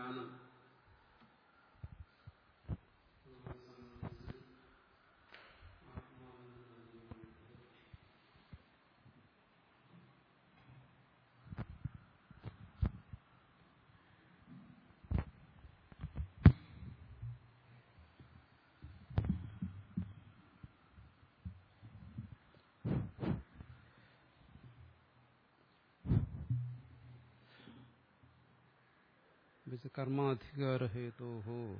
ജ്ഞാനം നമ്മളെ സംബന്ധിച്ച് ആത്മാവിനെ നൽകുന്നത് കർമാധികാരഹേതോ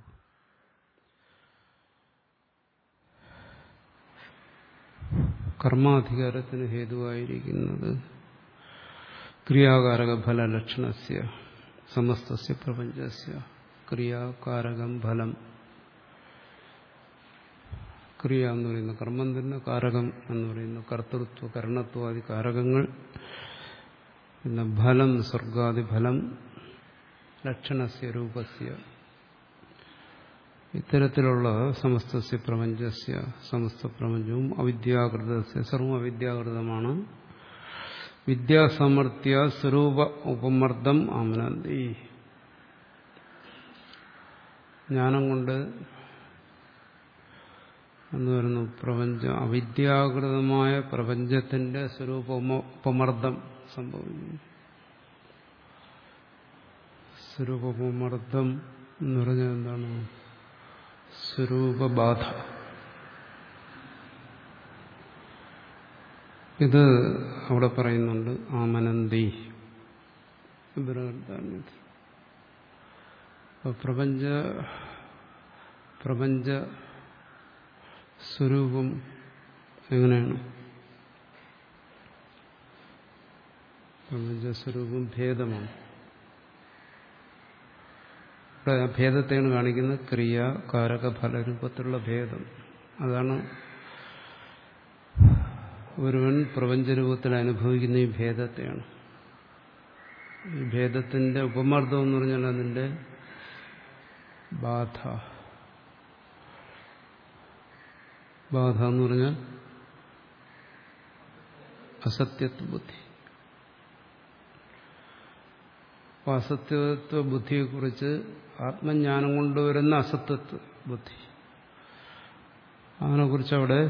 കർമാധികാരത്തിന് ഹേതുവായിരിക്കുന്നത് ക്രിയാകാരക ഫലലക്ഷണസ്യ സമസ്തസ്യ പ്രപഞ്ചസ്യ ക്രിയാകാരകം ഫലം ക്രിയ എന്ന് പറയുന്ന കർമ്മം തന്നെ കാരകം എന്ന് പറയുന്ന കർത്തൃത്വ കരണത്വാദി കാരകങ്ങൾ പിന്നെ ഫലം സ്വർഗാദി ഫലം ലക്ഷണസ്യ രൂപസ്യ ഇത്തരത്തിലുള്ള സമസ്തസ്യ പ്രപഞ്ചസ്യ സമസ്ത പ്രപഞ്ചവും അവിദ്യാകൃതസ്യ സർവം അവിദ്യാകൃതമാണ് വിദ്യാസമർത്ഥ്യ സ്വരൂപ ഉപമർദ്ദം ആമനന്തി ജ്ഞാനം കൊണ്ട് എന്ന് പറയുന്നു പ്രപഞ്ചം അവിദ്യാകൃതമായ പ്രപഞ്ചത്തിന്റെ സ്വരൂപ ഉപമർദ്ദം സംഭവിക്കുന്നു സ്വരൂപമർദ്ദം എന്ന് പറഞ്ഞാൽ എന്താണ് സ്വരൂപബാധ ഇത് അവിടെ പറയുന്നുണ്ട് ആമനന്തി പ്രപഞ്ച പ്രപഞ്ച സ്വരൂപം എങ്ങനെയാണ് പ്രപഞ്ചസ്വരൂപം ഭേദമാണ് ഇവിടെ ആ ഭേദത്തെയാണ് കാണിക്കുന്നത് ക്രിയ കാരക ഫലരൂപത്തിലുള്ള ഭേദം അതാണ് ഒരുവൻ പ്രപഞ്ചരൂപത്തിൽ അനുഭവിക്കുന്ന ഈ ഭേദത്തെയാണ് ഈ ഭേദത്തിന്റെ ഉപമർദ്ദം എന്ന് പറഞ്ഞാൽ അതിന്റെ ബാധ ബാധ എന്ന് പറഞ്ഞാൽ അസത്യത്വ ബുദ്ധി അപ്പൊ അസത്യത്വ ബുദ്ധിയെക്കുറിച്ച് ആത്മജ്ഞാനം കൊണ്ടുവരുന്ന അസത്യത്വ ബുദ്ധി അതിനെക്കുറിച്ച് അവിടെ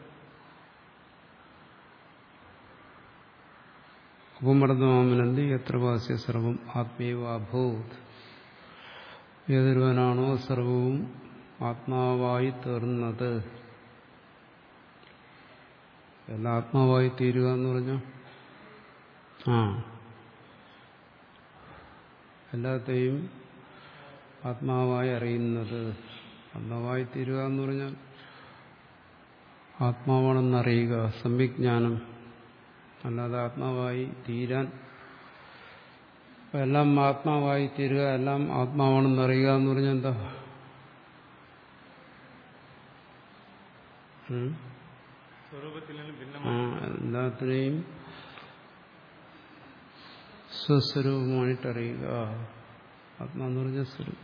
ഉപമർദ്ദമാമനന്തി എത്ര വാസ്യ സർവം ആത്മീവ അഭൂത് ഏതൊരുവനാണോ സർവവും ആത്മാവായി തീർന്നത് എല്ലാം ആത്മാവായി തീരുക എന്ന് പറഞ്ഞാൽ ആ എല്ലാത്തെയും ആത്മാവായി അറിയുന്നത് ആത്മാവായി തീരുക എന്ന് പറഞ്ഞാൽ ആത്മാവാണെന്നറിയുക സംവിജ്ഞാനം അല്ലാതെ ആത്മാവായി തീരാൻ എല്ലാം ആത്മാവായി തീരുക എല്ലാം ആത്മാവാണെന്നറിയുക എന്ന് പറഞ്ഞാൽ എന്താ സ്വരൂപത്തിൽ നിന്ന് ആ ഭിന്നമാണ് എല്ലാത്തിനെയും സ്വസ്വരൂപമായിട്ട് അറിയുക ആത്മാന്ന് പറഞ്ഞ സ്വരൂപം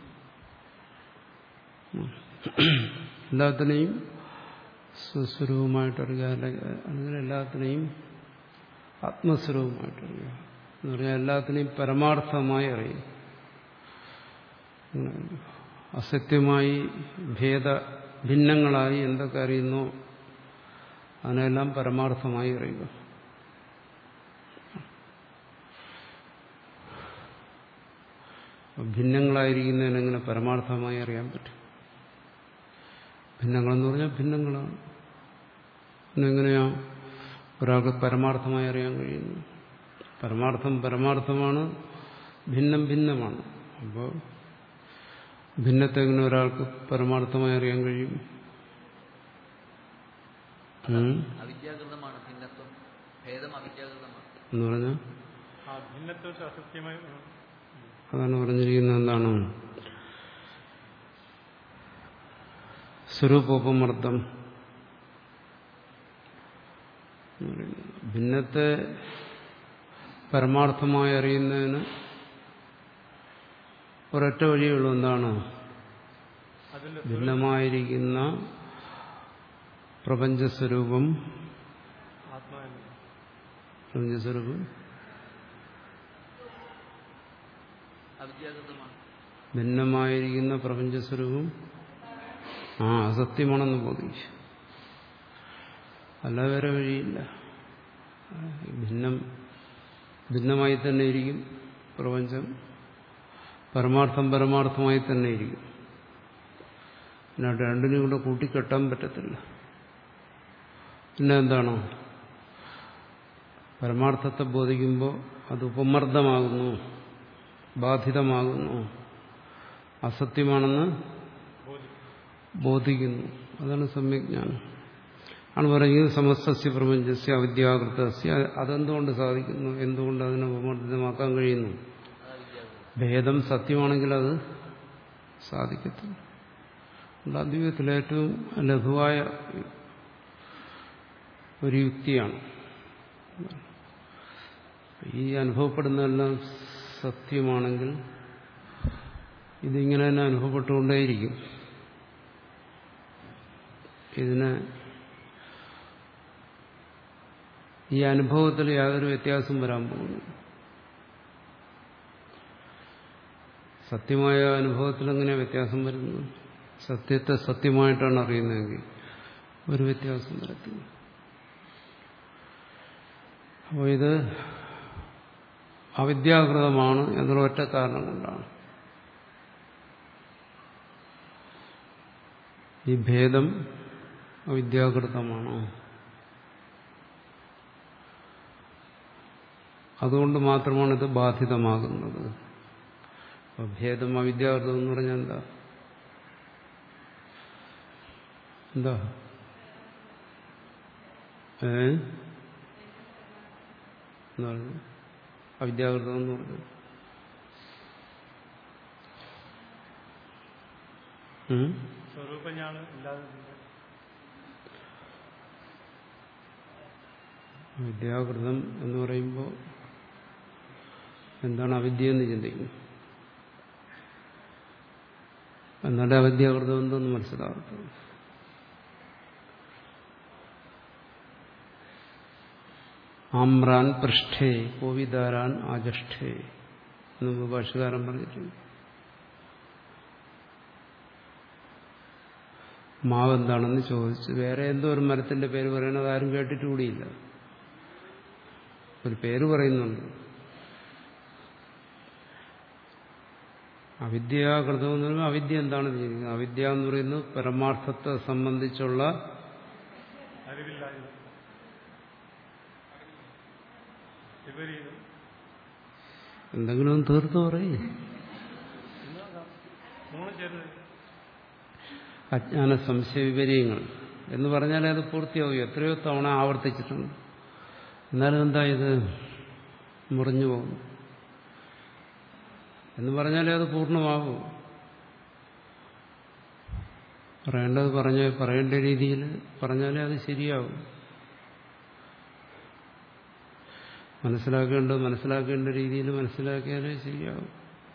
ഉം. എല്ലാത്തിനെയും സ്വസ്വരൂപമായിട്ട് അറിയുക അല്ലെങ്കിൽ അല്ലെങ്കിൽ എല്ലാത്തിനെയും ആത്മസ്വരൂപമായിട്ട് അറിയുക എന്ന് പറഞ്ഞാൽ എല്ലാത്തിനെയും പരമാർത്ഥമായി അറിയുക അങ്ങനെ അസത്യമായി ഭേദ ഭിന്നങ്ങളായി എന്തൊക്കെ അറിയുന്നോ അതിനെല്ലാം പരമാർത്ഥമായി അറിയുക ഭിന്നങ്ങളായിരിക്കുന്നതിനെങ്ങനെ പരമാർത്ഥമായി അറിയാൻ പറ്റും ഭിന്നങ്ങളെന്ന് പറഞ്ഞാൽ ഭിന്നങ്ങളാണ് എന്നെങ്ങനെയാ ഒരാൾക്ക് പരമാർത്ഥമായി അറിയാൻ കഴിയുന്നു പരമാർത്ഥം പരമാർത്ഥമാണ് ഭിന്നം ഭിന്നമാണ് അപ്പോൾ ഭിന്നത്തെ എങ്ങനെ ഒരാൾക്ക് പരമാർത്ഥമായി അറിയാൻ കഴിയും ഉം? അവിദ്യാകൃതമാണ് ഭിന്നത്വം ഭേദം അവിദ്യാകൃതമാണ് എന്ന് പറഞ്ഞാൽ ആ ഭിന്നത്വത്തെ അസത്യമായി ഉം, അതാണ് പറഞ്ഞിരിക്കുന്നത് എന്താണ് സ്വരൂപോപമർദ്ദം എന്ന് പറയുന്നത്. ഭിന്നത്തെ പരമാർത്ഥമായി അറിയുന്നതിന് ഒരൊറ്റ വഴിയുള്ളൂ എന്താണ് അതിന്റെ ഭിന്നമായിരിക്കുന്ന പ്രപഞ്ചസ്വരൂപം ആത്മാവിനെ പ്രപഞ്ചസ്വരൂപം അവിദ്യാകൃതമാണ് ഭിന്നമായിരിക്കുന്ന പ്രപഞ്ചസ്വരൂപം ആ അസത്യമാണെന്ന് ബോധിക്കും അല്ല വേറെ വഴിയില്ല ഭിന്നം ഭിന്നമായി തന്നെ ഇരിക്കും പ്രപഞ്ചം പരമാർത്ഥം പരമാർത്ഥമായി തന്നെ ഇരിക്കും പിന്നെ രണ്ടിനും കൂടെ കൂട്ടിക്കെട്ടാൻ പറ്റത്തില്ല പിന്നെ എന്താണോ പരമാർത്ഥത്തെ ബോധിക്കുമ്പോൾ അത് ഉപമർദ്ദമാകുന്നു ബാധിതമാകുന്നു അസത്യമാണെന്ന് ബോധിക്കുന്നു അതാണ് സമ്യജ്ഞാനം ആണ് പറയുന്നത് സമസ്തസ്യ പ്രപഞ്ചസ്യ അവിദ്യാകൃതസ്യ അതെന്തുകൊണ്ട് സാധിക്കുന്നു എന്തുകൊണ്ട് അതിനെ ഉപമർദ്ദിതമാക്കാൻ കഴിയുന്നു അതാ വിദ്യാകൃതം ഭേദം സത്യമാണെങ്കിൽ അത് സാധിക്കത്തില്ല അതുകൊണ്ട് അദ്വൈതത്തിലെ ഏറ്റവും ലഘുവായ ഒരു യുക്തിയാണ് ഈ അനുഭവപ്പെടുന്നതെല്ലാം സത്യമാണെങ്കിൽ ഇതിങ്ങനെ തന്നെ അനുഭവപ്പെട്ടുകൊണ്ടേയിരിക്കും ഇതിന് ഈ അനുഭവത്തിൽ യാതൊരു വ്യത്യാസം വരാൻ പോകുന്നു സത്യമായ അനുഭവത്തിൽ എങ്ങനെ വ്യത്യാസം വരുന്നു സത്യത്തെ സത്യമായിട്ടാണ് അറിയുന്നതെങ്കിൽ ഒരു വ്യത്യാസം വരത്തില്ല അപ്പോൾ ഇത് അവിദ്യാകൃതമാണ് എന്നുള്ള ഒറ്റ കാരണം കൊണ്ടാണ് ഈ ഭേദം അവിദ്യാകൃതമാണോ അതുകൊണ്ട് മാത്രമാണ് ഇത് ബാധിതമാകുന്നത് അപ്പൊ ഭേദം അവിദ്യാകൃതം എന്ന് പറഞ്ഞാൽ എന്താ എന്താ ഏ എന്ന് പറഞ്ഞു അവിദ്യാകൃതം എന്ന് പറഞ്ഞു ഉം? സ്വരൂപജ്ഞാനം ഇല്ലാതെ വിദ്യാകൃതം എന്ന് പറയുമ്പോൾ എന്താണ് അവിദ്യ എന്ന് ചിന്തിക്കും എന്നാലേ അവിദ്യാകൃതം എന്തെന്ന് മനസ്സിലാകത്തുള്ളൂ ആമ്രാൻ പൃഷ്ഠേ കോവിതാരാൻ ആജഷ്ഠേ എന്ന് ഭാഷകാരൻ പറഞ്ഞിട്ടുണ്ട് മാവ് എന്താണെന്ന് ചോദിച്ചു വേറെ എന്തോ ഒരു മരത്തിന്റെ പേര് പറയണത് ആരും കേട്ടിട്ട് കൂടിയില്ല ഒരു പേര് പറയുന്നുണ്ട് അവിദ്യാകൃതം എന്ന് പറയുമ്പോൾ അവിദ്യ എന്താണെന്ന് ചിന്തിക്കുന്നത് അവിദ്യ എന്ന് പറയുന്നത് പരമാർത്ഥത്തെ സംബന്ധിച്ചുള്ള അറിവില്ലായ്മ വിപരീതം എന്തെങ്കിലും ഒന്ന് തീർത്ത് പറയേ മൂന്ന് ചേർന്ന് അജ്ഞാന സംശയ വിപര്യങ്ങൾ എന്ന് പറഞ്ഞാലേ അത് പൂർത്തിയാവും എത്രയോ തവണ ആവർത്തിച്ചിട്ടുണ്ട് എന്നാലും എന്താ ഇത് മുറിഞ്ഞു പോകുന്നു എന്ന് പറഞ്ഞാലേ അത് പൂർണ്ണമാകൂ പറയേണ്ടത് പറഞ്ഞ പറയേണ്ട രീതിയിൽ പറഞ്ഞാലേ അത് ശരിയാവും മനസ്സിലാക്കേണ്ടത് മനസ്സിലാക്കേണ്ട രീതിയിൽ മനസ്സിലാക്കിയാലേ ശരിയാവും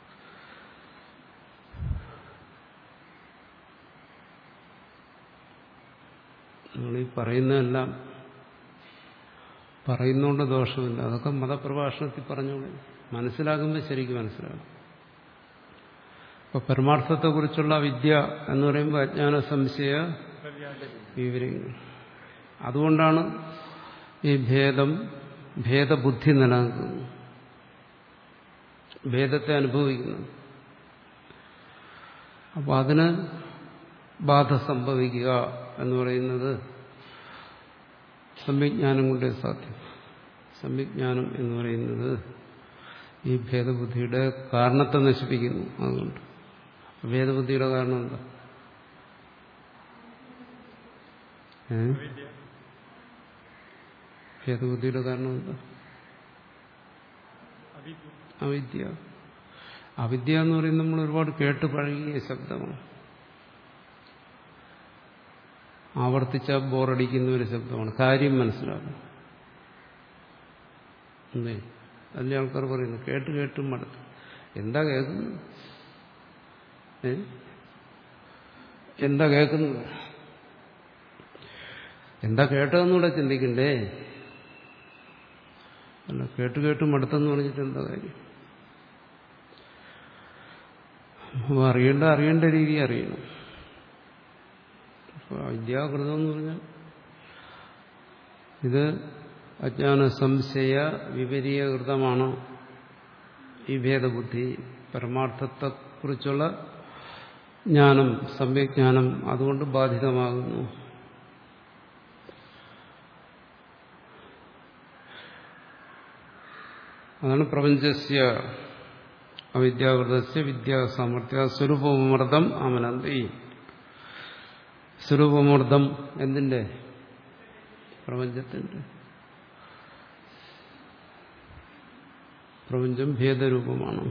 നമ്മളീ പറയുന്നതെല്ലാം പറയുന്നോണ്ട് ദോഷമില്ല അതൊക്കെ മതപ്രഭാഷണത്തിൽ പറഞ്ഞോളൂ മനസ്സിലാകുമ്പോൾ ശരിക്കും മനസ്സിലാകും ഇപ്പൊ പരമാർത്ഥത്തെക്കുറിച്ചുള്ള വിദ്യ എന്ന് പറയുമ്പോൾ അജ്ഞാന സംശയ വിവരങ്ങൾ അതുകൊണ്ടാണ് ഈ ഭേദം ഭേദബുദ്ധി നിലനിൽക്കുന്നത് ഭേദത്തെ അനുഭവിക്കുന്നത് അപ്പോൾ അതിന് ബാധ സംഭവിക്കുക എന്ന് പറയുന്നത് സംവിജ്ഞാനം കൊണ്ടേ സാധ്യം സംവിജ്ഞാനം എന്ന് പറയുന്നത് ഈ ഭേദബുദ്ധിയുടെ കാരണത്തെ നശിപ്പിക്കുന്നു അതുകൊണ്ട് ഭേദബുദ്ധിയുടെ കാരണം എന്താ ഏ വിദ്യ ഭേദബുദ്ധിയുടെ കാരണം എന്താ അവിദ്യ അവിദ്യ അവിദ്യ എന്ന് പറയുന്നത് നമ്മൾ ഒരുപാട് കേട്ട് പഴകിയ ശബ്ദമാണ് ആവർത്തിച്ച ബോറടിക്കുന്ന ഒരു ശബ്ദമാണ് കാര്യം മനസ്സിലാക്കും എന്തേ അല്ലേ ആൾക്കാർ പറയുന്നു കേട്ട് കേട്ടും മടുത്തു എന്താ കേൾക്കുന്നത് ഏ എന്താ കേൾക്കുന്നത് എന്താ കേട്ടതെന്നൂടെ ചിന്തിക്കണ്ടേ അല്ല കേട്ട് കേട്ട് മടുത്തെന്ന് പറഞ്ഞിട്ട് എന്താ കാര്യം അപ്പോൾ അറിയേണ്ട അറിയേണ്ട രീതി അറിയണം അപ്പോൾ അവിദ്യാകൃതം എന്ന് പറഞ്ഞാൽ ഇത് അജ്ഞാന സംശയ വിപരീകൃതമാണ് ഈ ഭേദബുദ്ധി പരമാർത്ഥത്തെക്കുറിച്ചുള്ള ജ്ഞാനം സമ്യജ്ഞാനം അതുകൊണ്ട് ബാധിതമാകുന്നു അതാണ് പ്രപഞ്ചസ്യ അവിദ്യാകൃതസ്യ വിദ്യാസാമർത്ഥ്യ സ്വരൂപമർദ്ദം ആമനന്തി സ്വരൂപമർദ്ദം എന്തിന്റെ പ്രപഞ്ചത്തിന്റെ പ്രപഞ്ചം ഭേദരൂപമാണ്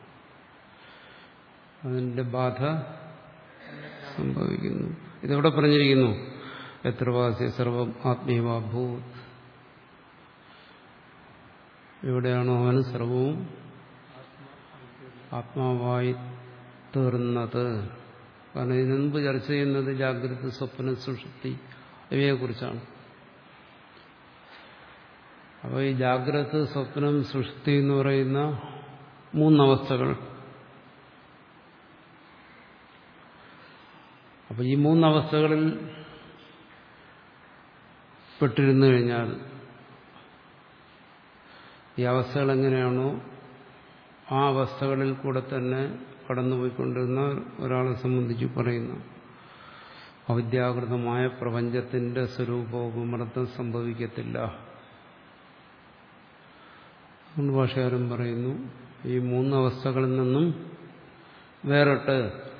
അതിന്റെ ബാധ സംഭവിക്കുന്നു ഇതെവിടെ പറഞ്ഞിരിക്കുന്നു എത്ര വാസ്യ സർവം ആത്മീയഭൂത് എവിടെയാണോ അവന് സർവവും ആത്മാവായി തീർന്നത് കാരണം ഇതിനു മുമ്പ് ചർച്ച ചെയ്യുന്നത് ജാഗ്രത സ്വപ്ന സുഷുപ്തി ഇവയെക്കുറിച്ചാണ് അപ്പോൾ ഈ ജാഗ്രത സ്വപ്നം സുഷുപ്തി എന്ന് പറയുന്ന മൂന്നവസ്ഥകൾ അപ്പൊ ഈ മൂന്നവസ്ഥകളിൽ പെട്ടിരുന്നു കഴിഞ്ഞാൽ ഈ അവസ്ഥകൾ എങ്ങനെയാണോ ആ അവസ്ഥകളിൽ കൂടെ തന്നെ കടന്നുപോയിക്കൊണ്ടിരുന്ന ഒരാളെ സംബന്ധിച്ച് പറയുന്നു അവിദ്യാകൃതമായ പ്രപഞ്ചത്തിന്റെ സ്വരൂപോപമർദ്ദം സംഭവിക്കത്തില്ല അതുകൊണ്ട് ഭാഷകാരൻ പറയുന്നു ഈ മൂന്നവസ്ഥകളിൽ നിന്നും വേറിട്ട്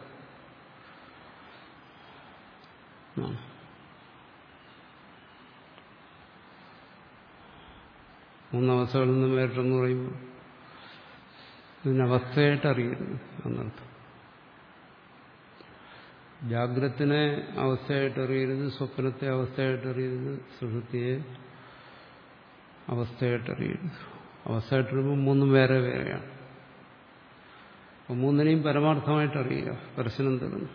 മൂന്നവസ്ഥകളിൽ നിന്നും വേറിട്ടെന്ന് പറയുമ്പോൾ ഇതിനവസ്ഥയായിട്ട് അറിയരുത് എന്നർത്ഥം ജാഗ്രത്തിനെ അവസ്ഥയായിട്ട് അറിയരുത് സ്വപ്നത്തെ അവസ്ഥയായിട്ട് അറിയരുത് സുഷുതിയെ അവസ്ഥയായിട്ട് അറിയരുത് അവസ്ഥയായിട്ട് അറിയുമ്പോൾ മൂന്നും വേറെ വേറെയാണ് അപ്പം മൂന്നിനെയും പരമാർത്ഥമായിട്ട് അറിയുക ദർശനം തരുന്നു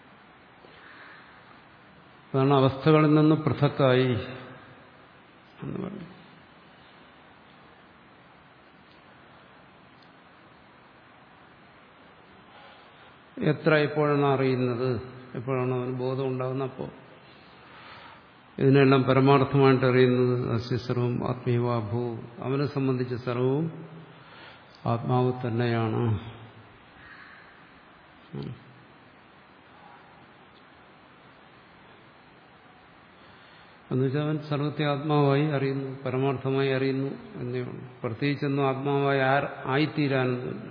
അതാണ് അവസ്ഥകളിൽ നിന്ന് പൃഥക്കായി എന്ന് പറഞ്ഞു എത്ര എപ്പോഴാണ് അറിയുന്നത് എപ്പോഴാണ് അവന് ബോധം ഉണ്ടാകുന്നപ്പോൾ ഇതിനെല്ലാം പരമാർത്ഥമായിട്ട് അറിയുന്നത് അസ്യ സർവം ആത്മീയവാഭൂ അവനെ സംബന്ധിച്ച് സർവവും ആത്മാവ് തന്നെയാണ് എന്നുവെച്ചാൽ അവൻ സർവത്തെ ആത്മാവായി അറിയുന്നു പരമാർത്ഥമായി അറിയുന്നു എന്നേ ഉള്ളൂ പ്രത്യേകിച്ചൊന്നും ആത്മാവായി ആയിത്തീരാനൊന്നുമില്ല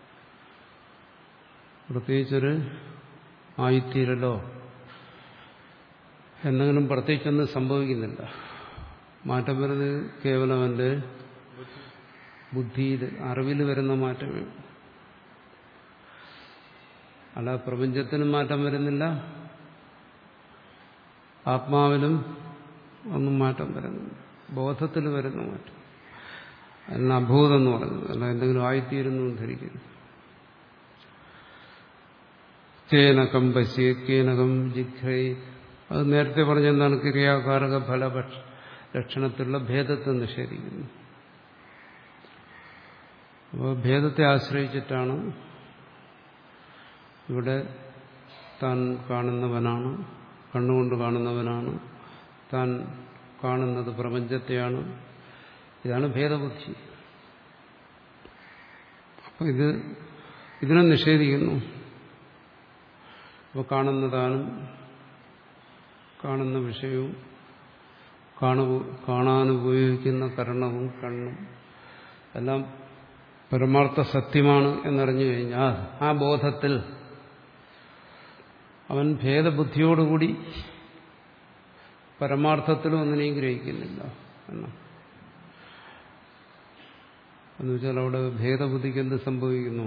പ്രത്യേകിച്ചൊരു ആയിത്തീരലോ എന്തെങ്കിലും പ്രത്യേകിച്ചൊന്നും സംഭവിക്കുന്നില്ല മാറ്റം വരുന്നത് കേവലം എൻ്റെ ബുദ്ധിയിൽ അറിവിൽ വരുന്ന മാറ്റമേ അല്ല പ്രപഞ്ചത്തിനും മാറ്റം വരുന്നില്ല ആത്മാവിനും ഒന്നും മാറ്റം വരുന്നില്ല ബോധത്തിൽ വരുന്ന മാറ്റം അതിന് അഭൂതം എന്ന് പറയുന്നത് അല്ല എന്തെങ്കിലും ആയിത്തീരുന്നു ധരിക്കുന്നു കേനകം പശി കേനകം ജിഘ്രൈ അത് നേരത്തെ പറഞ്ഞെന്താണ് ക്രിയാകാരക ഫലപക്ഷ ലക്ഷണത്തിലുള്ള ഭേദത്തെ നിഷേധിക്കുന്നു അപ്പോൾ ഭേദത്തെ ആശ്രയിച്ചിട്ടാണ് ഇവിടെ താൻ കാണുന്നവനാണ് കണ്ണുകൊണ്ട് കാണുന്നവനാണ് താൻ കാണുന്നത് പ്രപഞ്ചത്തെയാണ് ഇതാണ് ഭേദബുദ്ധി അപ്പോൾ ഇത് ഇതിനെ നിഷേധിക്കുന്നു അപ്പോൾ കാണുന്നതാനും കാണുന്ന വിഷയവും കാണു കാണാനുപയോഗിക്കുന്ന കരണവും കണ്ണും എല്ലാം പരമാർത്ഥ സത്യമാണ് എന്നറിഞ്ഞു കഴിഞ്ഞാൽ ആ ബോധത്തിൽ അവൻ ഭേദബുദ്ധിയോടുകൂടി പരമാർത്ഥത്തിലും ഒന്നിനെയും ഗ്രഹിക്കുന്നില്ല എന്നാണ് എന്നുവെച്ചാൽ അവിടെ ഭേദബുദ്ധിക്ക് എന്ത് സംഭവിക്കുന്നു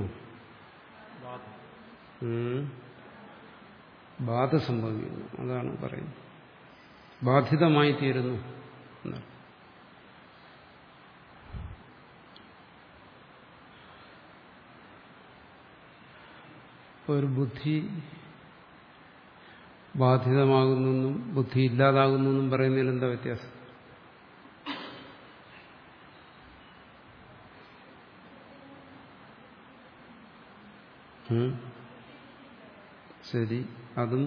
ബാധ സംഭവിക്കുന്നു അതാണ് പറയുന്നത് ബാധിതമായി തീരുന്നു എന്നാണ് ഒരു ബുദ്ധി ബാധിതമാകുന്നെന്നും ബുദ്ധി ഇല്ലാതാകുന്നെന്നും പറയുന്നതിൽ എന്താ വ്യത്യാസം ശരി അതും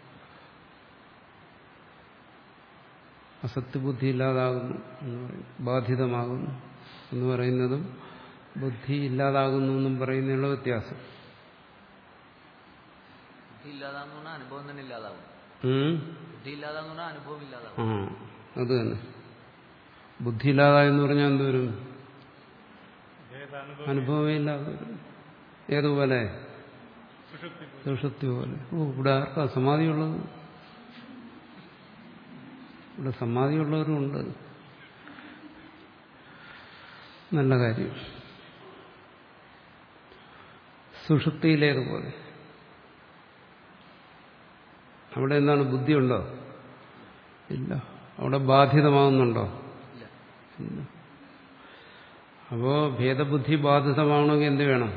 അസത്യബുദ്ധി ഇല്ലാതാകുന്നു എന്ന് പറയും ബാധിതമാകുന്നു എന്ന് പറയുന്നതും ബുദ്ധി ഇല്ലാതാകുന്നു എന്നും പറയുന്നതിനുള്ള വ്യത്യാസം ബുദ്ധി ഇല്ലാതാന്ന് പറഞ്ഞാൽ അനുഭവം തന്നെ ഇല്ലാതാവും ഉം? ബുദ്ധി ഇല്ലാതാന്ന് പറഞ്ഞാൽ അനുഭവം ഇല്ലാതാവും ആ അത് തന്നെ ബുദ്ധി ഇല്ലാതായെന്ന് പറഞ്ഞാൽ എന്തുവരും ഭേദാനുഭവം അനുഭവമേ ഇല്ലാതെ വരും ഏതുപോലെ സുഷുപ്തി പോലെ. സുഷുപ്തി പോലെ ഓ ഇവിടെ ആർക്കാ സമാധിയുള്ളത് ഇവിടെ സമാധിയുള്ളവരും ഉണ്ട് നല്ല കാര്യം സുഷുപ്തിയിലേതുപോലെ അവിടെ എന്താണ് ബുദ്ധിയുണ്ടോ ഇല്ല അവിടെ ബാധിതമാകുന്നുണ്ടോ ഇല്ല ഇല്ല അപ്പോ ഭേദബുദ്ധി ബാധിതമാവണമെങ്കിൽ എന്ത് വേണം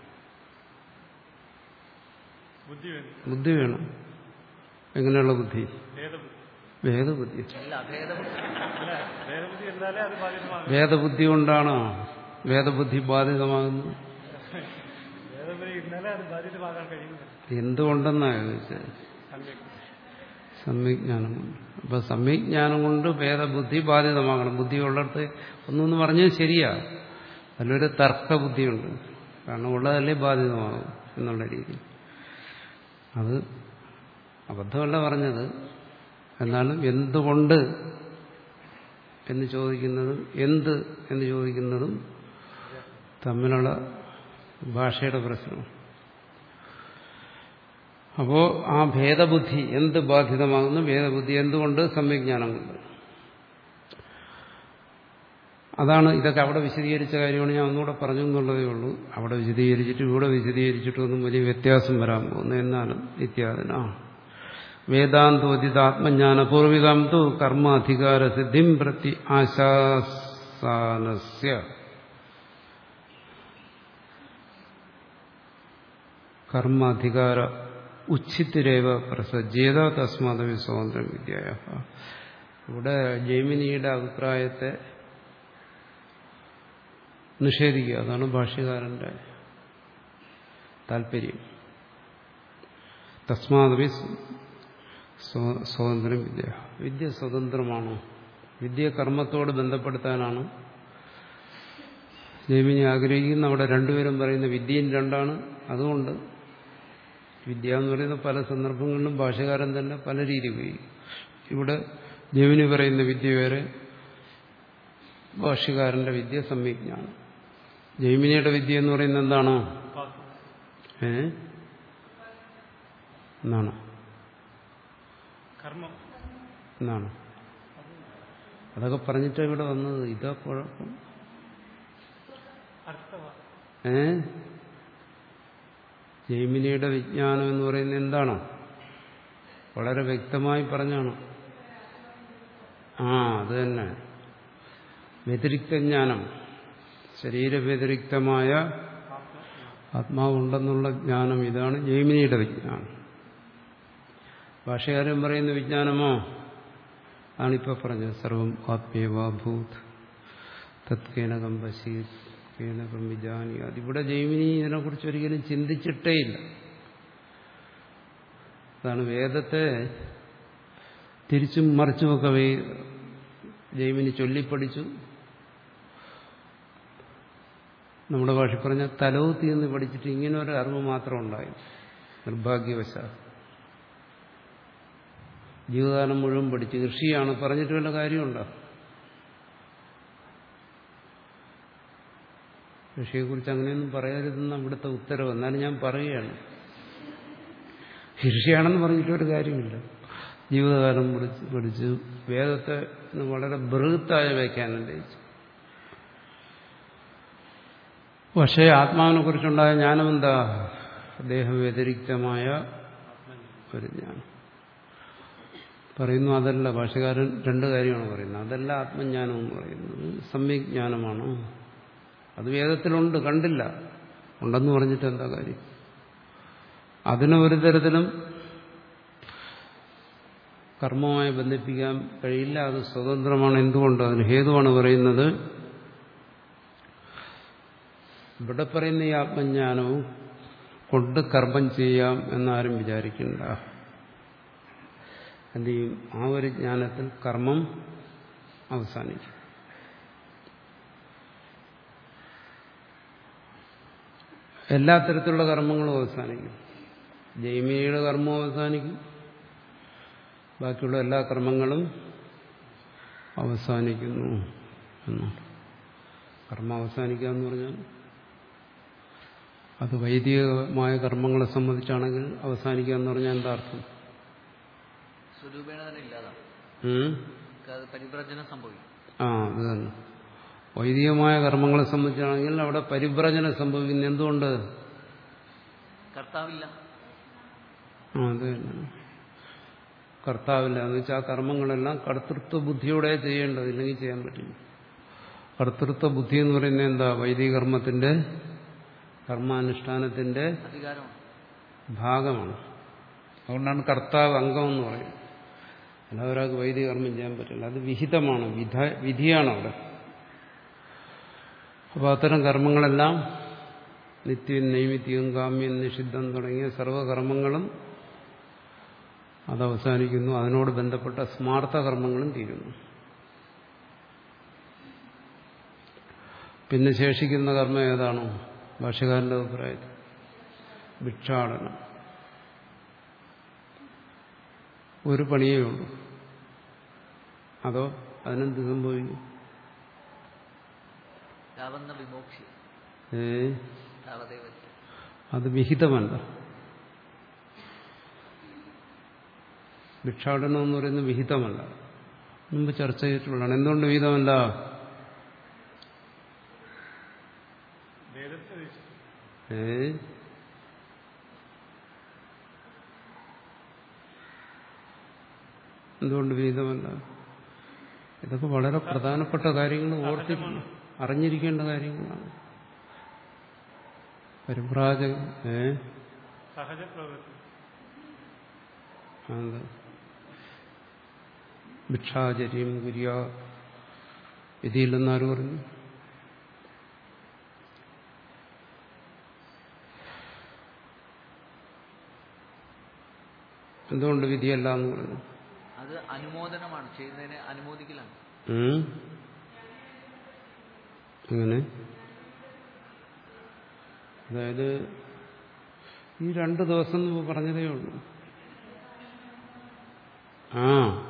ബുദ്ധി വേണം ബുദ്ധി വേണം എങ്ങനെയുള്ള ബുദ്ധി ഭേദബുദ്ധി ഭേദബുദ്ധി അല്ല ഭേദബുദ്ധി അല്ല ഭേദബുദ്ധി എന്നാലേ അത് ബാധിതമാകും വേദബുദ്ധി കൊണ്ടാണോ വേദബുദ്ധി ബാധിതമാകുന്നത് ഭേദബുദ്ധി ഇന്നാലേ അത് ബാധിതമാകാൻ കഴിയുന്നത് എന്തുകൊണ്ടെന്നാ ചോദിച്ചത് സമ്യക് സമ്യജ്ഞാനം കൊണ്ട് അപ്പൊ സമ്യജ്ഞാനം കൊണ്ട് ഭേദബുദ്ധി ബാധിതമാകണം ബുദ്ധി ഉള്ളിടത്ത് ഒന്നൊന്ന് പറഞ്ഞത് ശരിയാ അതിലൊരു തർക്കബുദ്ധിയുണ്ട് കാരണം ഉള്ളതല്ലേ ബാധിതമാകും എന്നുള്ള രീതി അത് അബദ്ധമല്ല പറഞ്ഞത് എന്നാലും എന്തുകൊണ്ട് എന്ന് ചോദിക്കുന്നതും എന്ത് എന്ന് ചോദിക്കുന്നതും തമ്മിലുള്ള ഭാഷയുടെ പ്രശ്നം അപ്പോ ആ ഭേദബുദ്ധി എന്ത് ബാധിതമാകുന്നു ഭേദബുദ്ധി എന്തുകൊണ്ട് സമ്യജ്ഞാനം കൊണ്ട് അതാണ് ഇതൊക്കെ അവിടെ വിശദീകരിച്ച കാര്യമാണ് ഞാൻ ഒന്നുകൂടെ പറഞ്ഞു എന്നുള്ളതേ ഉള്ളൂ അവിടെ വിശദീകരിച്ചിട്ടും ഇവിടെ വിശദീകരിച്ചിട്ടും ഒന്നും വലിയ വ്യത്യാസം വരാൻ പോകുന്നു എന്നാലും ഇത്യാദന വേദാന്തോദിതാത്മജ്ഞാന പൂർവികം തു കർമാധികാര സിദ്ധിം പ്രതി ആശാസാനസ്യ കർമാധികാര ഉച്ചിത്തിരേവ പ്രസജ്ജീത തസ്മാതവി സ്വാതന്ത്ര്യം വിദ്യായ ഇവിടെ ജൈമിനിയുടെ അഭിപ്രായത്തെ നിഷേധിക്കുക അതാണ് ഭാഷ്യകാരന്റെ താല്പര്യം തസ്മാതവി സ്വാതന്ത്ര്യം വിദ്യ വിദ്യ സ്വതന്ത്രമാണോ വിദ്യ കർമ്മത്തോട് ബന്ധപ്പെടുത്താനാണ് ജൈമിനി ആഗ്രഹിക്കുന്ന അവിടെ രണ്ടുപേരും പറയുന്ന വിദ്യയും രണ്ടാണ് അതുകൊണ്ട് വിദ്യ എന്ന് പറയുന്ന പല സന്ദർഭങ്ങളിലും ഭാഷകാരൻ തന്നെ പല രീതി ഉപയോഗിക്കും ഇവിടെ ജൈമിനി പറയുന്ന വിദ്യ വേറെ ഭാഷ്യകാരന്റെ വിദ്യ സമ്യജ്ഞാനം ജൈമിനിയുടെ വിദ്യ എന്ന് പറയുന്നത് എന്താണോ ഏ എന്നാണ് കർമ്മം എന്നാണ് അതൊക്കെ പറഞ്ഞിട്ടാണ് ഇവിടെ വന്നത് ഇതാ കുഴപ്പം അർത്ഥവാ ഏ ജൈമിനിയുടെ വിജ്ഞാനം എന്ന് പറയുന്നത് എന്താണ് വളരെ വ്യക്തമായി പറഞ്ഞാണ് ആ അത് തന്നെ വ്യതിരിക്ത ജ്ഞാനം ശരീരവ്യതിരിക്തമായ ആത്മാവുണ്ടെന്നുള്ള ജ്ഞാനം ഇതാണ് ജൈമിനിയുടെ വിജ്ഞാനം ഭാഷകാരൻ പറയുന്ന വിജ്ഞാനമോ ആണിപ്പോ പറഞ്ഞത് സർവം ആത്മീയവാഭൂത് തത്കേനകം പശീത് കേനകം വിജാനി അതിവിടെ ജൈമിനി ഇതിനെക്കുറിച്ച് ഒരിക്കലും ചിന്തിച്ചിട്ടേയില്ല അതാണ് വേദത്തെ തിരിച്ചും മറിച്ചുമൊക്കെ വേ- ജൈമിനി ചൊല്ലിപ്പടിച്ചു നമ്മുടെ ഭാഷ പറഞ്ഞ തലോത്തി എന്ന് പഠിച്ചിട്ട് ഇങ്ങനെ ഒരു അറിവ് മാത്രം ഉണ്ടായി നിർഭാഗ്യവശാൽ ജീവിതകാലം മുഴുവൻ പഠിച്ച് കൃഷിയാണ് പറഞ്ഞിട്ട് വല്ല കാര്യമുണ്ടോ കൃഷിയെക്കുറിച്ച് അങ്ങനെയൊന്നും പറയരുതെന്ന് ഇവിടുത്തെ ഉത്തരവ് എന്നാലും ഞാൻ പറയുകയാണ് കൃഷിയാണെന്ന് പറഞ്ഞിട്ട് ഒരു കാര്യമില്ല ജീവിതകാലം പഠിച്ച് പഠിച്ച് വേദത്തെ വളരെ ബൃഹത്തായ വ്യാഖ്യാനം രചിച്ചു പക്ഷേ ആത്മാവിനെ കുറിച്ചുണ്ടായ ജ്ഞാനം എന്താ ദേഹവ്യതിരിക്തമായ ഒരു ജ്ഞാനം പറയുന്നു അതല്ല ഭാഷകാരൻ രണ്ട് കാര്യമാണ് പറയുന്നത് അതല്ല ആത്മജ്ഞാനം എന്ന് പറയുന്നത് സമ്യജ്ഞാനമാണ് അത് വേദത്തിലുണ്ട് കണ്ടില്ല ഉണ്ടെന്ന് പറഞ്ഞിട്ട് എന്താ കാര്യം അതിനെ ഒരു തരത്തിലും കർമ്മവുമായി ബന്ധിപ്പിക്കാൻ കഴിയില്ല അത് സ്വതന്ത്രമാണ് എന്തുകൊണ്ട് അതിന് ഹേതുവാണ് പറയുന്നത് ഇവിടെ പറയുന്ന ഈ ആത്മജ്ഞാനവും കൊണ്ട് കർമ്മം ചെയ്യാം എന്നാരും വിചാരിക്കണ്ട എന്ത് ചെയ്യും ആ ഒരു ജ്ഞാനത്തിൽ കർമ്മം അവസാനിക്കും എല്ലാ തരത്തിലുള്ള കർമ്മങ്ങളും അവസാനിക്കും ജൈമിനിയുടെ കർമ്മം അവസാനിക്കും ബാക്കിയുള്ള എല്ലാ കർമ്മങ്ങളും അവസാനിക്കുന്നു എന്നാണ് കർമ്മം അവസാനിക്കുക എന്ന് പറഞ്ഞാൽ അത് വൈദികമായ കർമ്മങ്ങളെ സംബന്ധിച്ചാണെങ്കിൽ അവസാനിക്കുക എന്ന് പറഞ്ഞാൽ എന്താ അർത്ഥം സ്വരൂപേണ തന്നെ ഇല്ലാതാവും ഉം? അത് പരിവ്രജനം സംഭവിക്കും ആ അത് തന്നെ വൈദികമായ കർമ്മങ്ങളെ സംബന്ധിച്ചാണെങ്കിൽ അവിടെ പരിവ്രജനം സംഭവിക്കുന്നത് എന്തുകൊണ്ട് കർത്താവില്ല ആ അത് തന്നെ കർത്താവില്ല എന്ന് വെച്ചാൽ ആ കർമ്മങ്ങളെല്ലാം കർത്തൃത്വ ബുദ്ധിയോടെ ചെയ്യേണ്ടത് ഇല്ലെങ്കിൽ ചെയ്യാൻ പറ്റില്ല കർത്തൃത്വ ബുദ്ധി എന്ന് പറയുന്നത് എന്താ വൈദിക കർമ്മത്തിന്റെ കർമാനുഷ്ഠാനത്തിന്റെ അധികാരമാണ് ഭാഗമാണ് അതുകൊണ്ടാണ് കർത്താവ് അംഗം എന്ന് പറയുന്നത് അല്ലാതെ ഒരാൾക്ക് വൈദിക കർമ്മം ചെയ്യാൻ പറ്റില്ല അത് വിഹിതമാണ് വിധ വിധിയാണ് അവിടെ അപ്പോൾ അത്തരം കർമ്മങ്ങളെല്ലാം നിത്യം നൈമിത്യം കാമ്യം നിഷിദ്ധം തുടങ്ങിയ സർവകർമ്മങ്ങളും അത് അവസാനിക്കുന്നു അതിനോട് ബന്ധപ്പെട്ട സ്മാർത്ഥ കർമ്മങ്ങളും തീരുന്നു പിന്നെ ശേഷിക്കുന്ന കർമ്മം ഏതാണോ ഭാഷകാരന്റെ അഭിപ്രായത്തിൽ ഭിക്ഷാടനം ഒരു പണിയേ ഉള്ളൂ അതോ അതിനെന്ത് സംഭവിക്കും താവന്ന വിമോക്ഷി ഏ താവതേവ അത് വിഹിതമല്ല ഭിക്ഷാടനം എന്ന് പറയുന്നത് വിഹിതമല്ല മുമ്പ് ചർച്ച ചെയ്തിട്ടുള്ളതാണ് എന്തുകൊണ്ട് വിഹിതമല്ല വേദത്തെ വെച്ച് ഏ എന്തുകൊണ്ട് വിഹിതമല്ല ഇതൊക്കെ വളരെ പ്രധാനപ്പെട്ട കാര്യങ്ങൾ ഓർത്തി അറിഞ്ഞിരിക്കേണ്ട കാര്യങ്ങളാണ് പരിഭ്രാജകൻ ഏ സഹജ പ്രവൃത്തി അത് ഭിക്ഷാചര്യം കുര്യ വിധിയില്ലെന്നാര് പറഞ്ഞു എന്തുകൊണ്ട് വിധിയല്ല എന്ന് പറഞ്ഞു അത് അനുമോദനമാണ് ചെയ്യുന്നതിനെ അനുമോദിക്കലാണ് ഉം? എങ്ങനെ അതായത് ഈ രണ്ട് ദിവസം മുമ്പ് പറഞ്ഞതേ ഉള്ളൂ ആ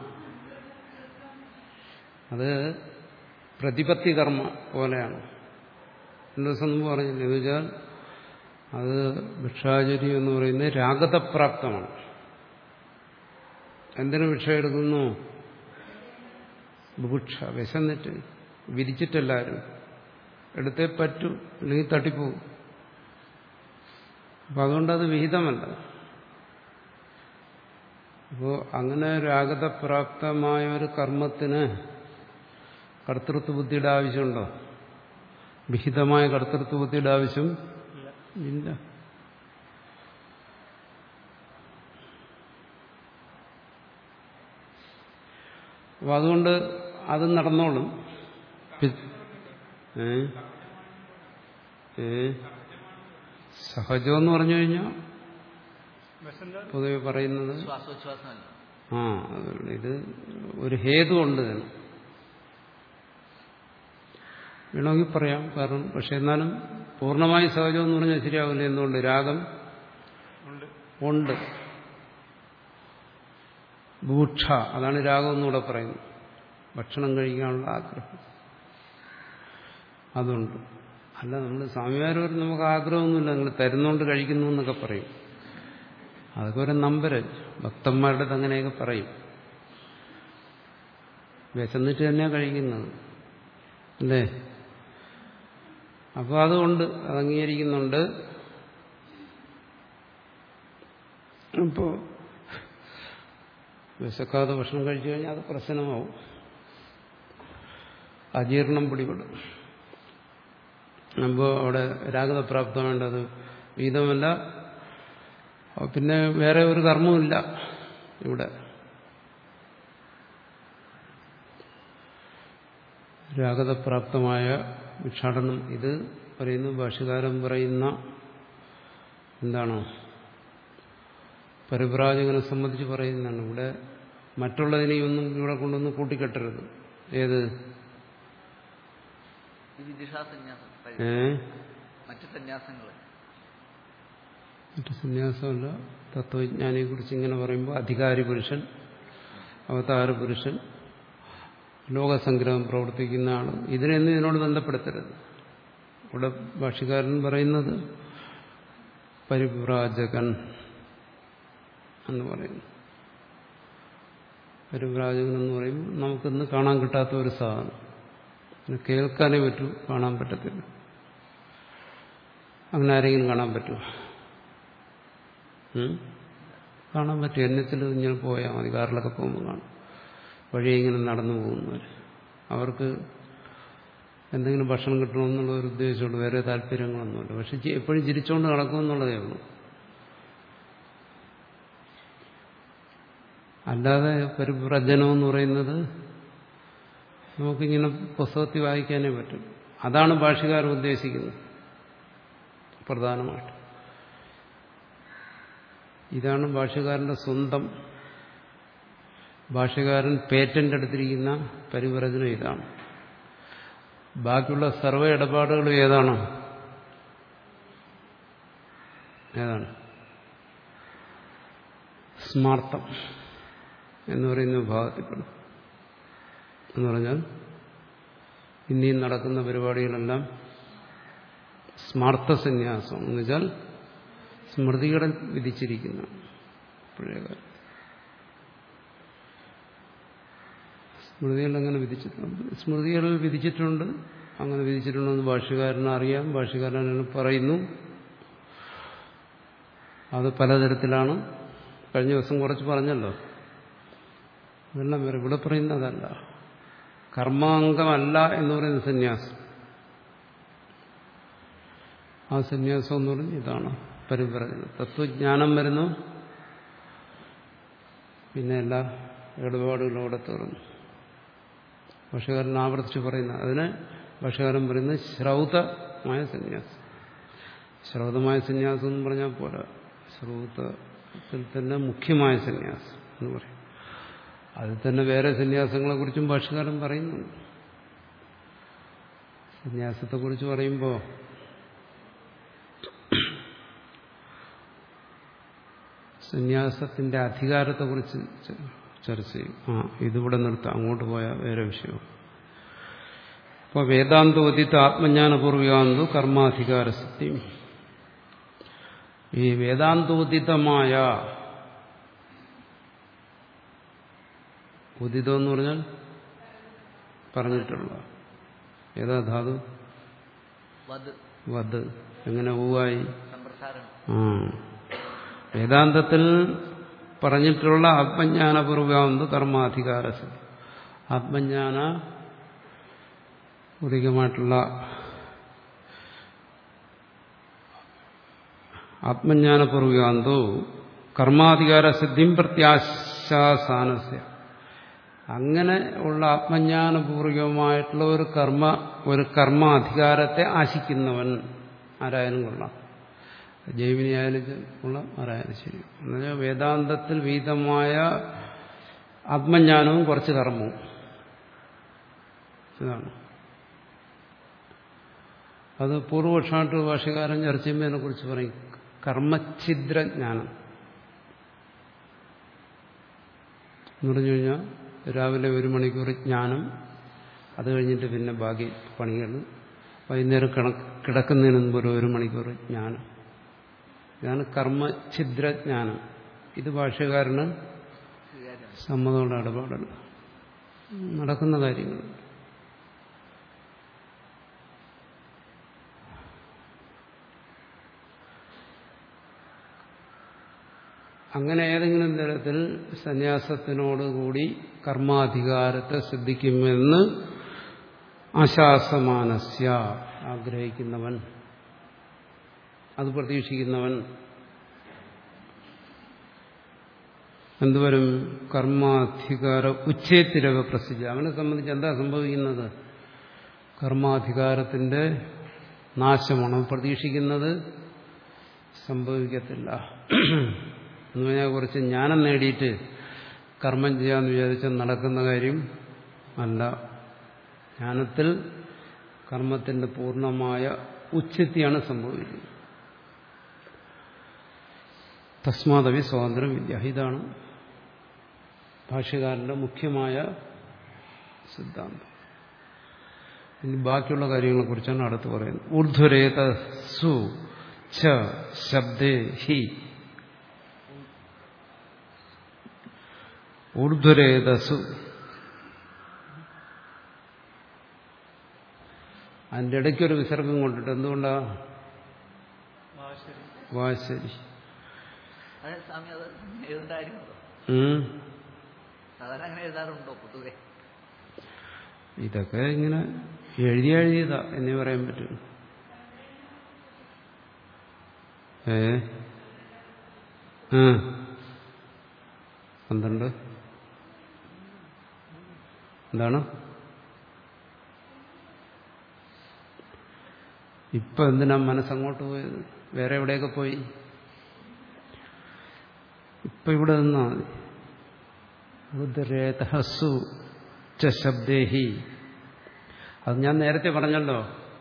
അത് പ്രതിപത്തി കർമ്മ പോലെയാണ് രണ്ടു ദിവസം മുമ്പ് പറഞ്ഞില്ലേ എന്ന് വെച്ചാൽ അത് ഭിക്ഷാചരി എന്ന് പറയുന്നത് രാഗതപ്രാപ്തമാണ് എന്തിനു ഭിക്ഷ എടുക്കുന്നു ബുഭുക്ഷ വിശന്നിട്ട് വിരിച്ചിട്ടെല്ലാരും എടുത്തേ പറ്റൂ അല്ലെങ്കിൽ തട്ടിപ്പോവും അപ്പൊ അതുകൊണ്ട് അത് വിഹിതമല്ല അപ്പോൾ അങ്ങനെ രാഗതപ്രാപ്തമായ ഒരു കർമ്മത്തിന് കർത്തൃത്വ ബുദ്ധിയുടെ ആവശ്യമുണ്ടോ വിഹിതമായ കർത്തൃത്വ ബുദ്ധിയുടെ ആവശ്യം ഇല്ല അപ്പൊ അതുകൊണ്ട് അത് നടന്നോളും പി- ഏ ഏ സഹജം എന്ന് പറഞ്ഞു കഴിഞ്ഞാൽ വിശന്നാൽ പൊതുവെ പറയുന്നത് ശ്വാസോച്ഛ്വാസമല്ല ആ അതുകൊണ്ട് ഇത് ഒരു ഹേതുണ്ട് ഇതിന് വേണമെങ്കിൽ പറയാം കാരണം പക്ഷെ എന്നാലും പൂർണ്ണമായി സഹജം എന്ന് പറഞ്ഞാൽ ശരിയാവില്ല എന്തുകൊണ്ട് രാഗം ഉണ്ട് ഉണ്ട് ഭൂക്ഷ അതാണ് രാഗം എന്നൂടെ പറയുന്നത് ഭക്ഷണം കഴിക്കാനുള്ള ആഗ്രഹം അതുണ്ട് അല്ല നമ്മൾ സ്വാമിമാരവർ നമുക്ക് ആഗ്രഹമൊന്നുമില്ല നിങ്ങൾ തരുന്നോണ്ട് കഴിക്കുന്നു എന്നൊക്കെ പറയും അതൊക്കെ ഒരു നമ്പര് ഭക്തന്മാരുടെ അങ്ങനെയൊക്കെ പറയും വിശന്നിട്ട് തന്നെയാണ് കഴിക്കുന്നത് അല്ലേ അപ്പോൾ അതുകൊണ്ട് അത് അംഗീകരിക്കുന്നുണ്ട് അപ്പോൾ വിശക്കാതെ ഭക്ഷണം കഴിച്ചു കഴിഞ്ഞാൽ അത് പ്രശ്നമാവും അജീർണം പിടിപെടും അപ്പോൾ അവിടെ രാഗതപ്രാപ്തം വേണ്ടത് വീതമല്ല പിന്നെ വേറെ ഒരു കർമ്മവുമില്ല ഇവിടെ രാഗതപ്രാപ്തമായ ഭിക്ഷാടനം ഇത് പറയുന്നു ഭാഷകാരൻ പറയുന്ന എന്താണ് പരിപ്രാജകനെ സംബന്ധിച്ച് പറയുന്നതാണ് ഇവിടെ മറ്റുള്ളതിനെയൊന്നും ഇവിടെ കൊണ്ടൊന്നും കൂട്ടിക്കെട്ടരുത് ഏത് ഈ വിദിഷാ സന്യാസം ഏ മറ്റു സന്യാസങ്ങൾ മറ്റു സന്യാസമല്ല തത്വജ്ഞാനിയെ കുറിച്ച് ഇങ്ങനെ പറയുമ്പോൾ അധികാരി പുരുഷൻ അവതാര പുരുഷൻ ലോകസംഗ്രഹം പ്രവർത്തിക്കുന്ന ആൾ ഇതിനെയൊന്നും ഇതിനോട് ബന്ധപ്പെടുത്തരുത് ഇവിടെ ഭാഷകാരൻ പറയുന്നത് പരിവ്രാജകൻ എന്ന് പറയുന്നു പരിവ്രാജകൻ എന്ന് പറയുമ്പോൾ നമുക്കിന്ന് കാണാൻ കിട്ടാത്ത ഒരു സാധനം പിന്നെ കേൾക്കാനേ പറ്റൂ കാണാൻ പറ്റത്തില്ല അങ്ങനെ ആരെങ്കിലും കാണാൻ പറ്റുമോ ഉം? കാണാൻ പറ്റും എന്നത്തിൽ ഇങ്ങനെ പോയാൽ മതി കാറിലൊക്കെ പോകുമ്പോൾ കാണും വഴി ഇങ്ങനെ നടന്നു പോകുന്നവർ അവർക്ക് എന്തെങ്കിലും ഭക്ഷണം കിട്ടണമെന്നുള്ള ഒരു ഉദ്ദേശമുള്ളൂ വേറെ താല്പര്യങ്ങളൊന്നുമില്ല പക്ഷെ ചി- എപ്പോഴും ചിരിച്ചുകൊണ്ട് നടക്കുമെന്നുള്ളതേ ഉള്ളൂ അല്ലാതെ പരിവ്രജനം എന്ന് പറയുന്നത് നമുക്കിങ്ങനെ പുസ്തകത്തിൽ വായിക്കാനേ പറ്റും അതാണ് ഭാഷകാരൻ ഉദ്ദേശിക്കുന്നത് പ്രധാനമായിട്ട് ഇതാണ് ഭാഷകാരന്റെ സ്വന്തം ഭാഷകാരൻ പേറ്റന്റ് എടുത്തിരിക്കുന്ന പരിവ്രജനം ഇതാണ് ബാക്കിയുള്ള സർവ്വ ഇടപാടുകളും ഏതാണ് ഏതാണ് സ്മാർത്ഥം എന്ന് പറയുന്ന വിഭാഗത്തിൽപ്പെടും എന്ന് പറഞ്ഞാൽ ഇനിയും നടക്കുന്ന പരിപാടികളെല്ലാം സ്മാർത്ഥ സന്യാസം എന്ന് വെച്ചാൽ സ്മൃതികളിൽ വിധിച്ചിരിക്കുന്ന പഴയകാലം സ്മൃതികളിൽ അങ്ങനെ വിധിച്ചിട്ടുണ്ട് സ്മൃതികളിൽ വിധിച്ചിട്ടുണ്ട് അങ്ങനെ വിധിച്ചിട്ടുണ്ടെന്ന് ഭാഷ്യകാരന് അറിയാം ഭാഷ്യകാരൻ അങ്ങനെ പറയുന്നു അത് പലതരത്തിലാണ് കഴിഞ്ഞ ദിവസം കുറച്ച് പറഞ്ഞല്ലോ അതെല്ലാം വേറെ ഇവിടെ പറയുന്നതല്ല കർമാംഗമല്ല എന്ന് പറയുന്ന സന്യാസം ആ സന്യാസം എന്ന് പറഞ്ഞ് ഇതാണ് പരിവ്രജനം തത്വജ്ഞാനം വരുന്നു പിന്നെ എല്ലാ ഇടപാടുകളും അവിടെ തീർന്നു ഭാഷകാരൻ ആവർത്തിച്ച് പറയുന്ന അതിന് ഭാഷകാരൻ പറയുന്നത് ശ്രൗതമായ സന്യാസം ശ്രൗതമായ സന്യാസം എന്ന് പറഞ്ഞാൽ പോരാ ശ്രൗതത്തിൽ തന്നെ മുഖ്യമായ സന്യാസം എന്ന് പറയും അതിൽ തന്നെ വേറെ സന്യാസങ്ങളെ കുറിച്ചും ഭാഷകാരൻ പറയുന്നുണ്ട് സന്യാസത്തെക്കുറിച്ച് പറയുമ്പോൾ സന്യാസത്തിന്റെ അധികാരത്തെക്കുറിച്ച് ച- ചർച്ച ചെയ്യും ആ ഇതിവിടെ നിർത്താം അങ്ങോട്ട് പോയാൽ വേറെ വിഷയം അപ്പോൾ വേദാന്തോദിത്ത ആത്മജ്ഞാനപൂർവികാന്തു കർമാധികാരസത്യം ഈ വേദാന്തോദിതമായ ഉദിതം എന്ന് പറഞ്ഞാൽ പറഞ്ഞിട്ടുള്ള ഏതാ ധാതു വത് വത് എങ്ങനെ ഊവായി സമ്പ്രസാരണം ആ വേദാന്തത്തിൽ പറഞ്ഞിട്ടുള്ള ആത്മജ്ഞാനപൂർവ്വം കർമാധികാരസ് ആത്മജ്ഞാന പൂർവികമായിട്ടുള്ള ആത്മജ്ഞാനപൂർവ്വന്തോ കർമാധികാര സിദ്ധിം പ്രത്യാശാസാനസ്യ അങ്ങനെ ഉള്ള ആത്മജ്ഞാനപൂർവകമായിട്ടുള്ള ഒരു കർമ്മ ഒരു കർമാധികാരത്തെ ആശിക്കുന്നവൻ ആരായാലും കൊള്ളാം ജൈവിനി ആയാലും കൊള്ളാം ആരായാലും ശരി എന്നുവെച്ചാൽ വേദാന്തത്തിൽ വീതമായ ആത്മജ്ഞാനവും കുറച്ച് കർമ്മവും ഇതാണ് അത് പൂർവപക്ഷമായിട്ട് ഭാഷകാരൻ ചർച്ച ചെയ്യുമ്പോൾ അതിനെക്കുറിച്ച് പറയും കർമ്മഛിദ്രജ്ഞാനം എന്ന് പറഞ്ഞു കഴിഞ്ഞാൽ രാവിലെ ഒരു മണിക്കൂർ ജ്ഞാനം അത് കഴിഞ്ഞിട്ട് പിന്നെ ബാക്കി പണികൾ വൈകുന്നേരം കിട കിടക്കുന്നതിന് മുമ്പ് ഒരു ഒരു മണിക്കൂർ ജ്ഞാനം ഇതാണ് കർമ്മഛിദ്രജ്ഞാനം ഇത് ഭാഷകാരന് സ്വീകാര്യമാണ് സമ്മതമുള്ള ഇടപാടല്ല നടക്കുന്ന കാര്യങ്ങൾ അങ്ങനെ ഏതെങ്കിലും തരത്തിൽ സന്യാസത്തിനോടുകൂടി കർമാധികാരത്തെ സിദ്ധിക്കുമെന്ന് ആശാസമാനസ്യ ആഗ്രഹിക്കുന്നവൻ അത് പ്രതീക്ഷിക്കുന്നവൻ എന്തുവരും കർമാധികാര ഉച്ചേത്തിരവ പ്രസിദ്ധ അവനെ സംബന്ധിച്ച് എന്താ സംഭവിക്കുന്നത് കർമാധികാരത്തിന്റെ നാശമാണ് അവൻ പ്രതീക്ഷിക്കുന്നത് സംഭവിക്കത്തില്ല എന്ന് പറഞ്ഞാൽ കുറച്ച് ജ്ഞാനം നേടിയിട്ട് കർമ്മം ചെയ്യാമെന്ന് വിചാരിച്ചാൽ നടക്കുന്ന കാര്യം അല്ല ജ്ഞാനത്തിൽ കർമ്മത്തിന്റെ പൂർണ്ണമായ ഉച്ചത്തിയാണ് സംഭവിക്കുന്നത് തസ്മാതവി സ്വാതന്ത്ര്യം വിദ്യ ഇതാണ് ഭാഷ്യകാരന്റെ മുഖ്യമായ സിദ്ധാന്തം ഇനി ബാക്കിയുള്ള കാര്യങ്ങളെ കുറിച്ചാണ് അടുത്ത് പറയുന്നത് ഊർധ്വരേത സു ച ശബ്ദേ ഹി ഊർധ്വരേതസു അതിൻ്റെ ഇടയ്ക്കൊരു വിസർഗം കൊണ്ടിട്ട് എന്തുകൊണ്ടാ വാശരി വാശരി അതെ സ്വാമി അത് എഴുതേണ്ട കാര്യമുണ്ടോ ഉം. സാധാരണ അങ്ങനെ എഴുതാറുണ്ടോ പൊതുവെ ഇതൊക്കെ ഇങ്ങനെ എഴുതി എഴുതിയതാ എന്നേ പറയാൻ പറ്റും ഏ ആ പന്ത്രണ്ട് എന്താണ് ഇപ്പൊ എന്തിനാ മനസ്സങ്ങോട്ട് പോയത് വേറെ എവിടെയൊക്കെ പോയി ഇപ്പൊ ഇവിടെ നിന്നാ മതി ബുദ്ധരേതഹസു ച ശബ്ദേഹി അത് ഞാൻ നേരത്തെ പറഞ്ഞല്ലോ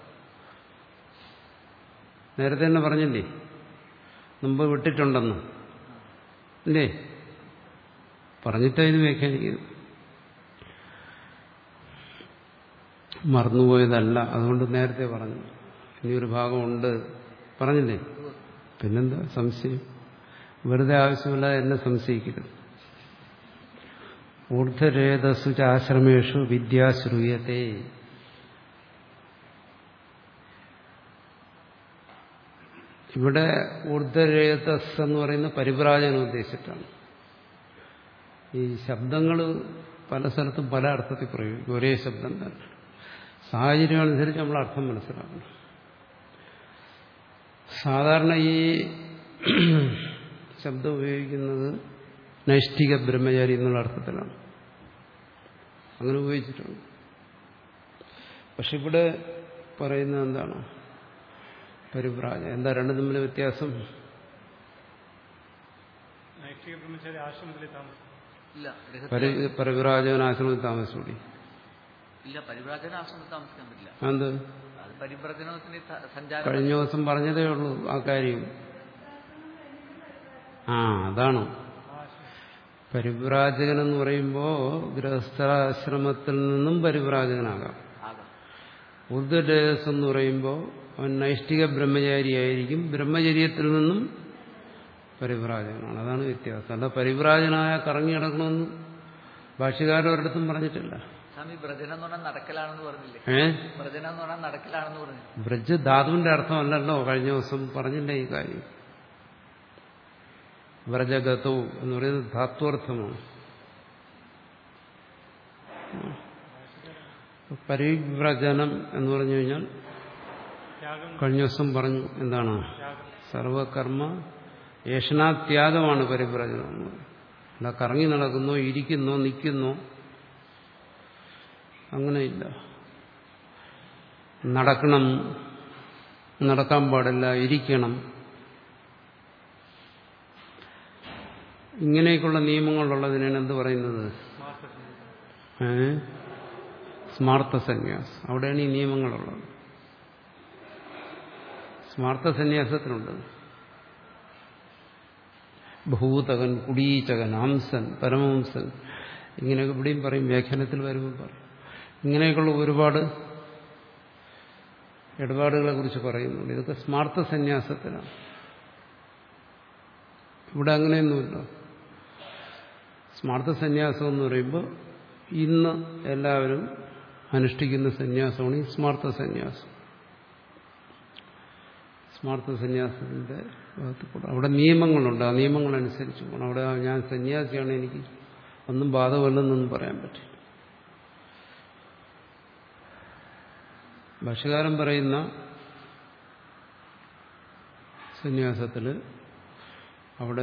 നേരത്തെ തന്നെ പറഞ്ഞില്ലേ മുമ്പ് വിട്ടിട്ടുണ്ടെന്ന് ഇല്ലേ പറഞ്ഞിട്ടാ ഇത് വ്യാഖ്യാനിക്കുന്നു മറന്നുപോയതല്ല അതുകൊണ്ട് നേരത്തെ പറഞ്ഞു ഇനി ഒരു ഭാഗമുണ്ട് പറഞ്ഞില്ലേ പിന്നെന്താ സംശയം വെറുതെ ആവശ്യമില്ലാതെ എന്നെ സംശയിക്കരുത് ഊർധരേതസു ചാശ്രമേഷു വിദ്യ ശ്രൂയത്തെ ഇവിടെ ഊർധരേതസ് എന്ന് പറയുന്ന പരിപ്രാജനം ഉദ്ദേശിച്ചിട്ടാണ് ഈ ശബ്ദങ്ങൾ പല സ്ഥലത്തും പല അർത്ഥത്തിൽ പ്രയോഗിക്കും ഒരേ ശബ്ദം തന്നെ സാഹചര്യം അനുസരിച്ച് നമ്മൾ അർത്ഥം മനസ്സിലാക്കണം സാധാരണ ഈ ശബ്ദം ഉപയോഗിക്കുന്നത് നൈഷ്ഠിക ബ്രഹ്മചാരി എന്നുള്ള അർത്ഥത്തിലാണ് അങ്ങനെ ഉപയോഗിച്ചിട്ടുണ്ട് പക്ഷെ ഇവിടെ പറയുന്നത് എന്താണ് പരിപ്രാജ എന്താ രണ്ടും തമ്മിൽ വ്യത്യാസം നൈഷ്ഠിക ബ്രഹ്മചാരി ആശ്രമത്തിൽ താമസം ഇല്ല ഗൃഹത്തിൽ പരി പരിപ്രാജകൻ ആശ്രമത്തിൽ താമസിച്ചൂടി ഇല്ല പരിവ്രാജന ആശ്രമത്തിൽ താമസിക്കാൻ പറ്റില്ല അത് അത് പരിവ്രജനത്തിന് ത- സഞ്ചാരം കഴിഞ്ഞ ദിവസം പറഞ്ഞതേ ഉള്ളൂ ആ കാര്യം ആ അതാണ് പരിവ്രാജകൻ എന്ന് പറയുമ്പോൾ ഗൃഹസ്ഥാശ്രമത്തിൽ നിന്നും പരിവ്രാജകനാകാം ആകാം ഊർദ്ധരേതസ് എന്ന് പറയുമ്പോൾ അവൻ നൈഷ്ഠിക ബ്രഹ്മചാരിയായിരിക്കും ബ്രഹ്മചര്യത്തിൽ നിന്നും പരിവ്രാജകനാണ് അതാണ് വ്യത്യാസം അല്ല പരിവ്രാജനായ കറങ്ങി കിടക്കണമെന്ന് ഭാഷ്യകാരൊരിടത്തും പറഞ്ഞിട്ടില്ല സ്വാമി വ്രജനം എന്ന് പറഞ്ഞാൽ നടക്കലാണെന്ന് പറഞ്ഞില്ലേ ഏ വ്രജനം എന്ന് പറഞ്ഞാൽ നടക്കലാണെന്ന് പറഞ്ഞു ബ്രജ് ധാതുവിന്റെ അർത്ഥമല്ലല്ലോ കഴിഞ്ഞ ദിവസം പറഞ്ഞില്ല ഈ കാര്യം വ്രജഗതോ എന്ന് പറയുന്നത് ധാത്വർത്ഥമാണ് പരിവ്രജനം എന്ന് പറഞ്ഞു കഴിഞ്ഞാൽ ത്യാഗം കഴിഞ്ഞ ദിവസം പറഞ്ഞു എന്താണ് ത്യാഗം സർവകർമ്മ ഏഷണാത്യാഗമാണ് പരിവ്രജനം എന്ന് പറയുന്നത് അല്ല കറങ്ങി നടക്കുന്നോ ഇരിക്കുന്നോ നിൽക്കുന്നോ അങ്ങനെയില്ല നടക്കണം നടക്കാൻ പാടില്ല ഇരിക്കണം ഇങ്ങനെയൊക്കെയുള്ള നിയമങ്ങളുള്ളതിനാണ് എന്ത് പറയുന്നത് മാസത്തിൽ ഏ സ്മാർത്ഥ സന്യാസം അവിടെയാണ് ഈ നിയമങ്ങളുള്ളത് സ്മാർത്ഥ സന്യാസത്തിനുണ്ട് ഭൂതകൻ കുടീചകൻ ഹംസൻ പരമഹംസൻ ഇങ്ങനെയൊക്കെ ഇവിടെയും പറയും വ്യാഖ്യാനത്തിൽ വരുമ്പോൾ പറയും ഇങ്ങനെയൊക്കെയുള്ള ഒരുപാട് ഇടപാടുകളെ കുറിച്ച് പറയുന്നുണ്ട് ഇതൊക്കെ സ്മാർത്ഥ സന്യാസത്തിലാണ് ഇവിടെ അങ്ങനെയൊന്നുമില്ല സ്മാർത്ഥ സന്യാസം എന്ന് പറയുമ്പോൾ ഇന്ന് എല്ലാവരും അനുഷ്ഠിക്കുന്ന സന്യാസമാണ് ഈ സ്മാർത്ഥ സന്യാസം സ്മാർത്ഥ സന്യാസത്തിന്റെ ഭാഗത്ത് കൂടെ അവിടെ നിയമങ്ങളുണ്ട് ആ നിയമങ്ങളനുസരിച്ച് പോകണം അവിടെ ഞാൻ സന്യാസിയാണ് എനിക്ക് ഒന്നും ബാധകമല്ലെന്നൊന്നും പറയാൻ പറ്റില്ല ഭാഷകാരൻ പറയുന്ന സന്യാസത്തിൽ അവിടെ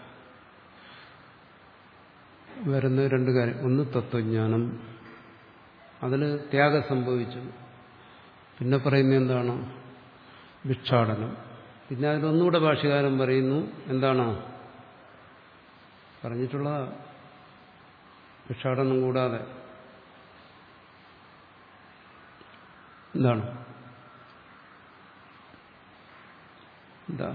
വരുന്ന രണ്ട് കാര്യം ഒന്ന് തത്വജ്ഞാനം അതിൽ ത്യാഗം സംഭവിച്ചു പിന്നെ പറയുന്നത് എന്താണ് ഭിക്ഷാടനം പിന്നെ അതിലൊന്നുകൂടെ ഭാഷകാരൻ പറയുന്നു എന്താണ് പറഞ്ഞിട്ടുള്ള ഭിക്ഷാടനം കൂടാതെ എന്താണ് എന്താ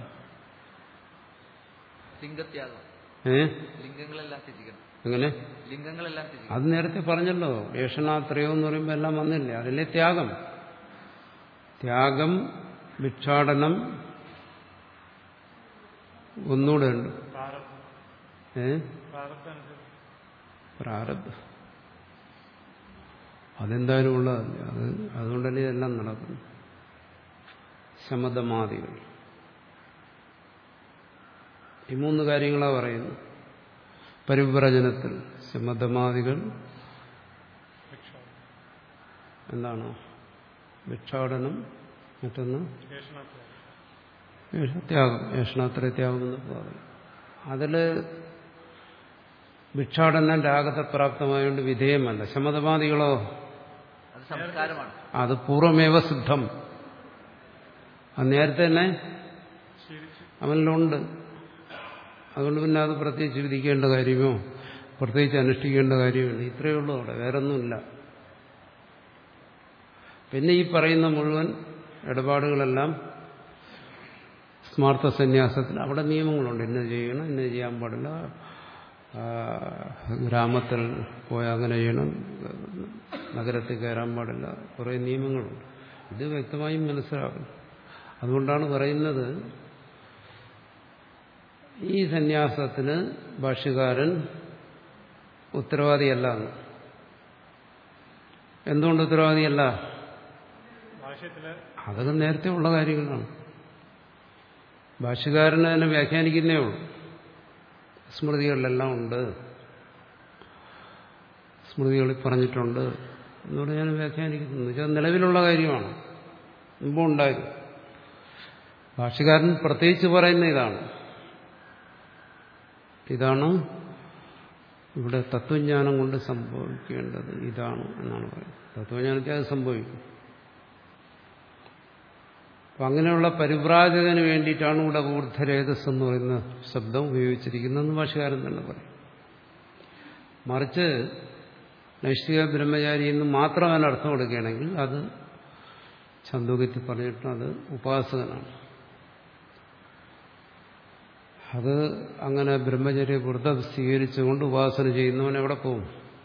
ലിംഗത്യാഗം ഏ ലിംഗങ്ങളെല്ലാം ത്യജിക്കണം എങ്ങനെ ലിംഗങ്ങളെല്ലാം ത്യജിക്കണം അത് നേരത്തെ പറഞ്ഞല്ലോ ഏഷണാത്രയോ എന്ന് പറയുമ്പോൾ എല്ലാം വന്നില്ലേ അതിലെ ത്യാഗം ത്യാഗം ഭിക്ഷാടനം ഒന്നുകൂടെ ഉണ്ട് പ്രാരബ്ധം ഏ പ്രാരബ്ധം അനുസരിച്ച് പ്രാരബ്ധം അതെന്തായാലും ഉള്ളതല്ലേ അത് അതുകൊണ്ടല്ലേ ഇതെല്ലാം നടക്കുന്നു ശമതമാദികൾ ഈ മൂന്ന് കാര്യങ്ങളാണ് പറയുന്നു പരിവ്രജനത്തിൽ ശമതമാദികൾ ഭിക്ഷാടനം എന്താണ് ഭിക്ഷാടനം മറ്റൊന്ന് ശേഷണത്യാഗം ത്യാഗം ഏഷണാത്ര ത്യാഗം എന്ന് പറയും അതില് ഭിക്ഷാടനം രാഗത്തെ പ്രാപ്തമായതുകൊണ്ട് വിധേയമല്ല ശമതമാദികളോ അത് സംസ്കാരമാണ് അത് പൂർവമേവ സിദ്ധം അത് നേരത്തെ തന്നെ ശീലിച്ച് അവനിലുണ്ട് അതുകൊണ്ട് പിന്നെ അത് പ്രത്യേകിച്ച് വിധിക്കേണ്ട കാര്യമോ പ്രത്യേകിച്ച് അനുഷ്ഠിക്കേണ്ട കാര്യമില്ല ഇത്രയേ ഉള്ളൂ അവിടെ വേറൊന്നുമില്ല പിന്നെ ഈ പറയുന്ന മുഴുവൻ ഇടപാടുകളെല്ലാം സ്മാർത്ഥ സന്യാസത്തിൽ അവിടെ നിയമങ്ങളുണ്ട് ഇന്നത് ചെയ്യണം ഇന്നത് ചെയ്യാൻ പാടില്ല ആ, ഗ്രാമത്തിൽ പോയാൽ അങ്ങനെ ചെയ്യണം നഗരത്തിൽ കയറാൻ പാടില്ല കുറേ നിയമങ്ങളുണ്ട് ഇത് വ്യക്തമായും മനസ്സിലാക്കണം അതുകൊണ്ടാണ് പറയുന്നത് ഈ സന്യാസത്തിന് ഭാഷ്യകാരൻ ഉത്തരവാദിയല്ല എന്ന്. എന്തുകൊണ്ട് ഉത്തരവാദിയല്ല ഭാഷ്യത്തില് അതൊക്കെ നേരത്തെ ഉള്ള കാര്യങ്ങളാണ് ഭാഷ്യകാരന് അതിനെ വ്യാഖ്യാനിക്കുന്നേ ഉള്ളൂ സ്മൃതികളിലെല്ലാം ഉണ്ട് സ്മൃതികളിൽ പറഞ്ഞിട്ടുണ്ട് എന്നോട് ഞാൻ വ്യാഖ്യാനിക്കുന്നു എന്ന് വെച്ചാൽ നിലവിലുള്ള കാര്യമാണ് മുമ്പ് ഉണ്ടായിരുന്നു ഭാഷ്യകാരൻ പ്രത്യേകിച്ച് പറയുന്ന ഇതാണ് ഇതാണ് ഇവിടെ തത്വജ്ഞാനം കൊണ്ട് സംഭവിക്കേണ്ടത് ഇതാണ് എന്നാണ് പറയുന്നത് തത്വജ്ഞാനത്തെ അത് സംഭവിക്കും അപ്പൊ അങ്ങനെയുള്ള പരിവ്രാജകന് വേണ്ടിയിട്ടാണ് ഇവിടെ ഊർധരേതസ് എന്ന് പറയുന്ന ശബ്ദം ഉപയോഗിച്ചിരിക്കുന്നതെന്ന് ഭാഷകാരൻ തന്നെ പറയും മറിച്ച് നൈഷ്ഠിക ബ്രഹ്മചാരി എന്ന് മാത്രം അതിന് അർത്ഥം കൊടുക്കുകയാണെങ്കിൽ അത് ചന്തോകത്തിൽ പറഞ്ഞിട്ട് അത് ഉപാസകനാണ് അത് അങ്ങനെ ബ്രഹ്മചര്യ വ്രതം സ്വീകരിച്ചുകൊണ്ട് ഉപാസന ചെയ്യുന്നവൻ എവിടെ പോകും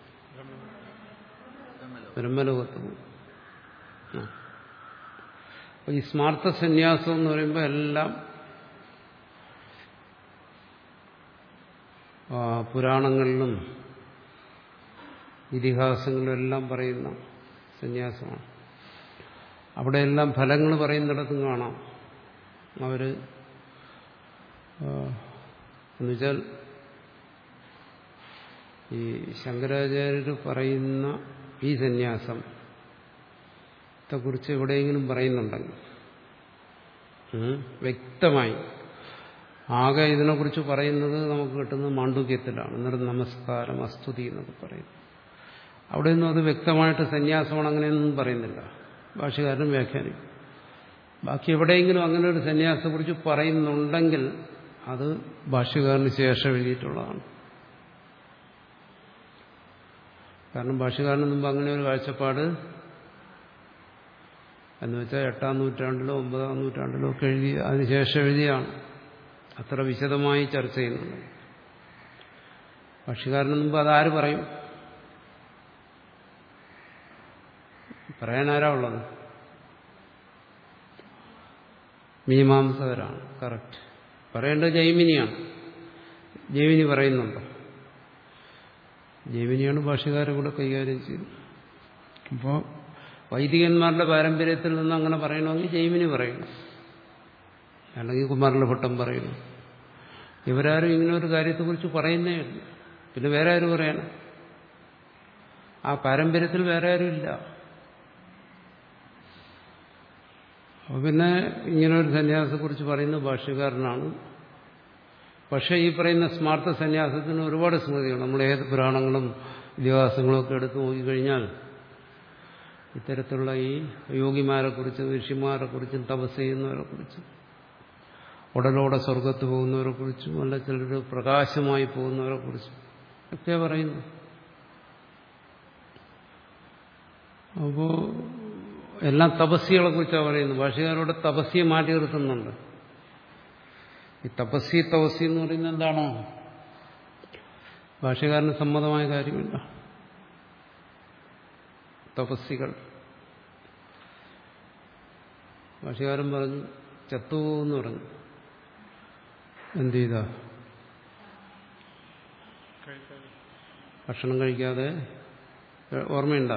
ബ്രഹ്മലോകത്ത് പോകും ആ. അപ്പൊ ഈ സ്മാർത്ഥ സന്യാസം എന്ന് പറയുമ്പോൾ എല്ലാം ആ, പുരാണങ്ങളിലും ഇതിഹാസങ്ങളിലും എല്ലാം പറയുന്ന സന്യാസമാണ് അവിടെയെല്ലാം ഫലങ്ങൾ പറയുന്നിടത്തും കാണാം അവര് ആ, എന്നുവെച്ചാൽ ഈ ശങ്കരാചാര്യർ പറയുന്ന ഈ സന്യാസം കുറിച്ച് എവിടെയെങ്കിലും പറയുന്നുണ്ടെങ്കിൽ ഉം, വ്യക്തമായി ആകെ ഇതിനെക്കുറിച്ച് പറയുന്നത് നമുക്ക് കിട്ടുന്നത് മാണ്ഡുക്യത്തിലാണ് എന്നിട്ട് നമസ്കാരം അസ്തുതി എന്നൊക്കെ പറയുന്നു അവിടെയൊന്നും അത് വ്യക്തമായിട്ട് സന്യാസമാണ് അങ്ങനെയൊന്നും പറയുന്നില്ല ഭാഷകാരനും വ്യാഖ്യാനിക്കും ബാക്കി എവിടെയെങ്കിലും അങ്ങനെ ഒരു സന്യാസത്തെക്കുറിച്ച് പറയുന്നുണ്ടെങ്കിൽ അത് ഭാഷ്യകാരന് ശേഷം എഴുതിയിട്ടുള്ളതാണ് കാരണം ഭാഷ്യകാരന് മുമ്പ് അങ്ങനെ ഒരു കാഴ്ചപ്പാട് എന്ന് വെച്ചാൽ എട്ടാം നൂറ്റാണ്ടിലോ ഒമ്പതാം നൂറ്റാണ്ടിലോ ഒക്കെ എഴുതി അതിനുശേഷം എഴുതിയാണ് അത്ര വിശദമായി ചർച്ച ചെയ്യുന്നുണ്ട് ഭാഷ്യകാരന് മുമ്പ് അതാര് പറയും പറയാൻ ആരാ ഉള്ളത് മീമാംസകരാണ് കറക്റ്റ് പറയേണ്ടത് ജൈമിനിയാണ് ജൈമിനി പറയുന്നുണ്ടോ ജൈമിനിയാണ് ഭാഷകാരെ കൂടെ കൈകാര്യം ചെയ്തത് അപ്പോൾ വൈദികന്മാരുടെ പാരമ്പര്യത്തിൽ നിന്ന് അങ്ങനെ പറയണമെങ്കിൽ ജൈമിനി പറയണം അല്ലെങ്കിൽ കുമാരല ഭട്ടം പറയുന്നു ഇവരാരും ഇങ്ങനെ ഒരു കാര്യത്തെക്കുറിച്ച് പറയുന്നേ ഇല്ല പിന്നെ വേറെ ആരും പറയണം ആ പാരമ്പര്യത്തിൽ വേറെ ആരും ഇല്ല അപ്പൊ പിന്നെ ഇങ്ങനെ ഒരു സന്യാസത്തെക്കുറിച്ച് പറയുന്ന ഭാഷ്യകാരനാണ് പക്ഷേ ഈ പറയുന്ന സ്മാർത്ഥ സന്യാസത്തിന് ഒരുപാട് സ്മൃതികൾ നമ്മൾ ഏത് പുരാണങ്ങളും ഇതിഹാസങ്ങളും ഒക്കെ എടുത്തു നോക്കിക്കഴിഞ്ഞാൽ ഇത്തരത്തിലുള്ള ഈ യോഗിമാരെ കുറിച്ചും ഋഷിമാരെ കുറിച്ചും തപസ് ചെയ്യുന്നവരെ കുറിച്ചും ഉടലോടെ സ്വർഗത്ത് പോകുന്നവരെ കുറിച്ചും അല്ല ചിലർ പ്രകാശമായി പോകുന്നവരെ കുറിച്ചും ഒക്കെ പറയുന്നു അപ്പോ എല്ലാം തപസ്സികളെ കുറിച്ചാണ് പറയുന്നത് ഭാഷകാരോട് തപസ്സിയെ മാറ്റി നിർത്തുന്നുണ്ട് ഈ തപസ്സി തപസ്സി എന്ന് പറയുന്നത് എന്താണോ ഭാഷകാരന് സമ്മതമായ കാര്യമില്ല തപസ്സികൾ ഭാഷകാരൻ പറഞ്ഞു ചത്തു എന്ന് പറഞ്ഞു എന്ത് ചെയ്താ കഴിക്കാതെ ഭക്ഷണം കഴിക്കാതെ ഓർമ്മയുണ്ടോ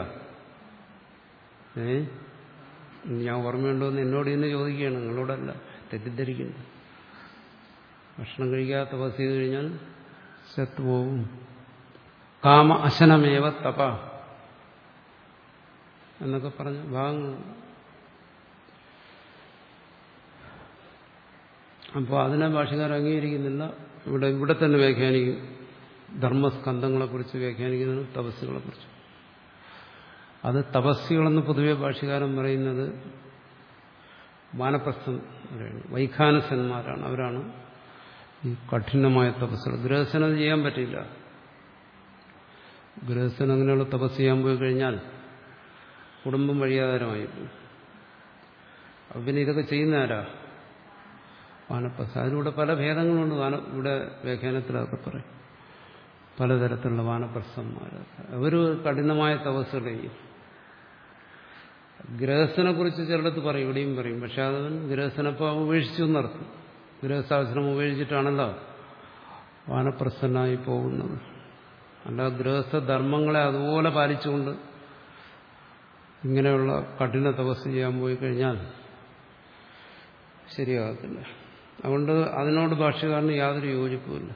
ഏ ഞാൻ ഓർമ്മയുണ്ടോ എന്ന് എന്നോട് തന്നെ ചോദിക്കുകയാണ് നിങ്ങളോടല്ല തെറ്റിദ്ധരിക്കുന്നു ഭക്ഷണം കഴിക്കാതെ തപസ് ചെയ്ത് കഴിഞ്ഞാൽ ചത്തുപോകും കാമ അശനമേവ തപ എന്നൊക്കെ പറഞ്ഞ ഭാഗങ്ങൾ അപ്പോൾ അതിനെ ഭാഷകാർ അംഗീകരിക്കുന്നില്ല ഇവിടെ ഇവിടെ തന്നെ വ്യാഖ്യാനിക്കും ധർമ്മസ്കന്ധങ്ങളെക്കുറിച്ച് വ്യാഖ്യാനിക്കുന്നത് തപസ്സുകളെക്കുറിച്ച് അത് തപസ്സികളെന്ന് പൊതുവെ ഭാഷകാരൻ പറയുന്നത് വാനപ്രസ്ഥം വൈഖാനസന്മാരാണ് അവരാണ് ഈ കഠിനമായ തപസ്സുകൾ ഗൃഹസ്ഥന് അത് ചെയ്യാൻ പറ്റില്ല ഗൃഹസ്ഥൻ അങ്ങനെയുള്ള തപസ് ചെയ്യാൻ പോയി കഴിഞ്ഞാൽ കുടുംബം വഴിയാധാരമായി പോകും അപ്പം പിന്നെ ഇതൊക്കെ ചെയ്യുന്ന ആരാ വാനപ്രസ്ഥം അതിലൂടെ പല ഭേദങ്ങളുണ്ട് വാന ഇവിടെ വ്യാഖ്യാനത്തിലൊക്കെ പറയും പലതരത്തിലുള്ള വാനപ്രസ്ഥന്മാർ അവർ കഠിനമായ തപസ്സുകൾ ചെയ്യും ഗൃഹസ്ഥനെ കുറിച്ച് ചിലടത്ത് പറയും ഇവിടെയും പറയും പക്ഷെ അതവൻ ഗൃഹസ്ഥനപ്പോൾ ഉപേക്ഷിച്ചു എന്നർത്ഥം ഗൃഹസ്ഥാശ്രമം ഉപേക്ഷിച്ചിട്ടാണല്ലോ വാനപ്രസ്ഥനായി പോകുന്നത് അല്ല ഗൃഹസ്ഥ ധർമ്മങ്ങളെ അതുപോലെ പാലിച്ചുകൊണ്ട് ഇങ്ങനെയുള്ള കഠിന തപസ് ചെയ്യാൻ പോയി കഴിഞ്ഞാൽ ശരിയാകത്തില്ല അതുകൊണ്ട് അതിനോട് ഭാഷകാരന് യാതൊരു യോജിപ്പുമില്ല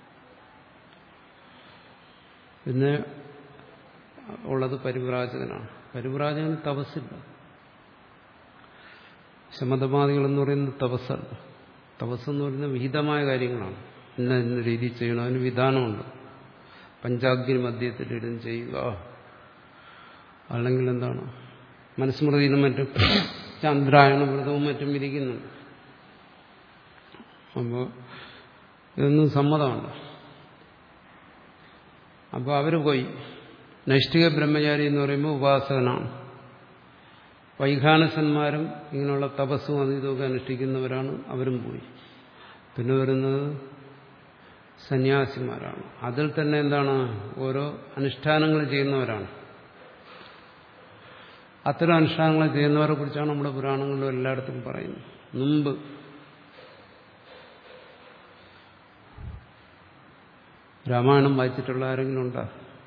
പിന്നെ ഉള്ളത് പരിവ്രാജകനാണ് പരിവ്രാജകന് തപസ്സില്ല ശമതമാദികളെന്ന് പറയുന്നത് തപസ്സല്ല തപസ്സെന്ന് പറയുന്നത് വിഹിതമായ കാര്യങ്ങളാണ് ഇന്ന ഇന്ന രീതിയിൽ ചെയ്യണം അതിന് വിധാനമുണ്ട് പഞ്ചാഗ്നി മധ്യത്തിൽ ഇടും ചെയ്യുക അല്ലെങ്കിൽ എന്താണ് മനുസ്മൃതിയിലും മറ്റും ചന്ദ്രായണ വ്രതവും മറ്റും വിധിക്കുന്നുണ്ട് അപ്പോൾ ഇതൊന്നും സമ്മതമല്ല അപ്പോൾ അവർ പോയി നൈഷ്ഠിക ബ്രഹ്മചാരി എന്ന് പറയുമ്പോൾ ഉപാസകനാണ് വൈഖാനസന്മാരും ഇങ്ങനെയുള്ള തപസ്സും അതും ഇതൊക്കെ അനുഷ്ഠിക്കുന്നവരാണ് അവരും പോയി പിന്നെ വരുന്നത് സന്യാസിമാരാണ് അതിൽ തന്നെ എന്താണ് ഓരോ അനുഷ്ഠാനങ്ങൾ ചെയ്യുന്നവരാണ് അത്തരം അനുഷ്ഠാനങ്ങൾ ചെയ്യുന്നവരെ കുറിച്ചാണ് നമ്മുടെ പുരാണങ്ങളിലും എല്ലായിടത്തും പറയുന്നത് മുമ്പ് രാമായണം വായിച്ചിട്ടുള്ള ആരെങ്കിലും ഉണ്ടോ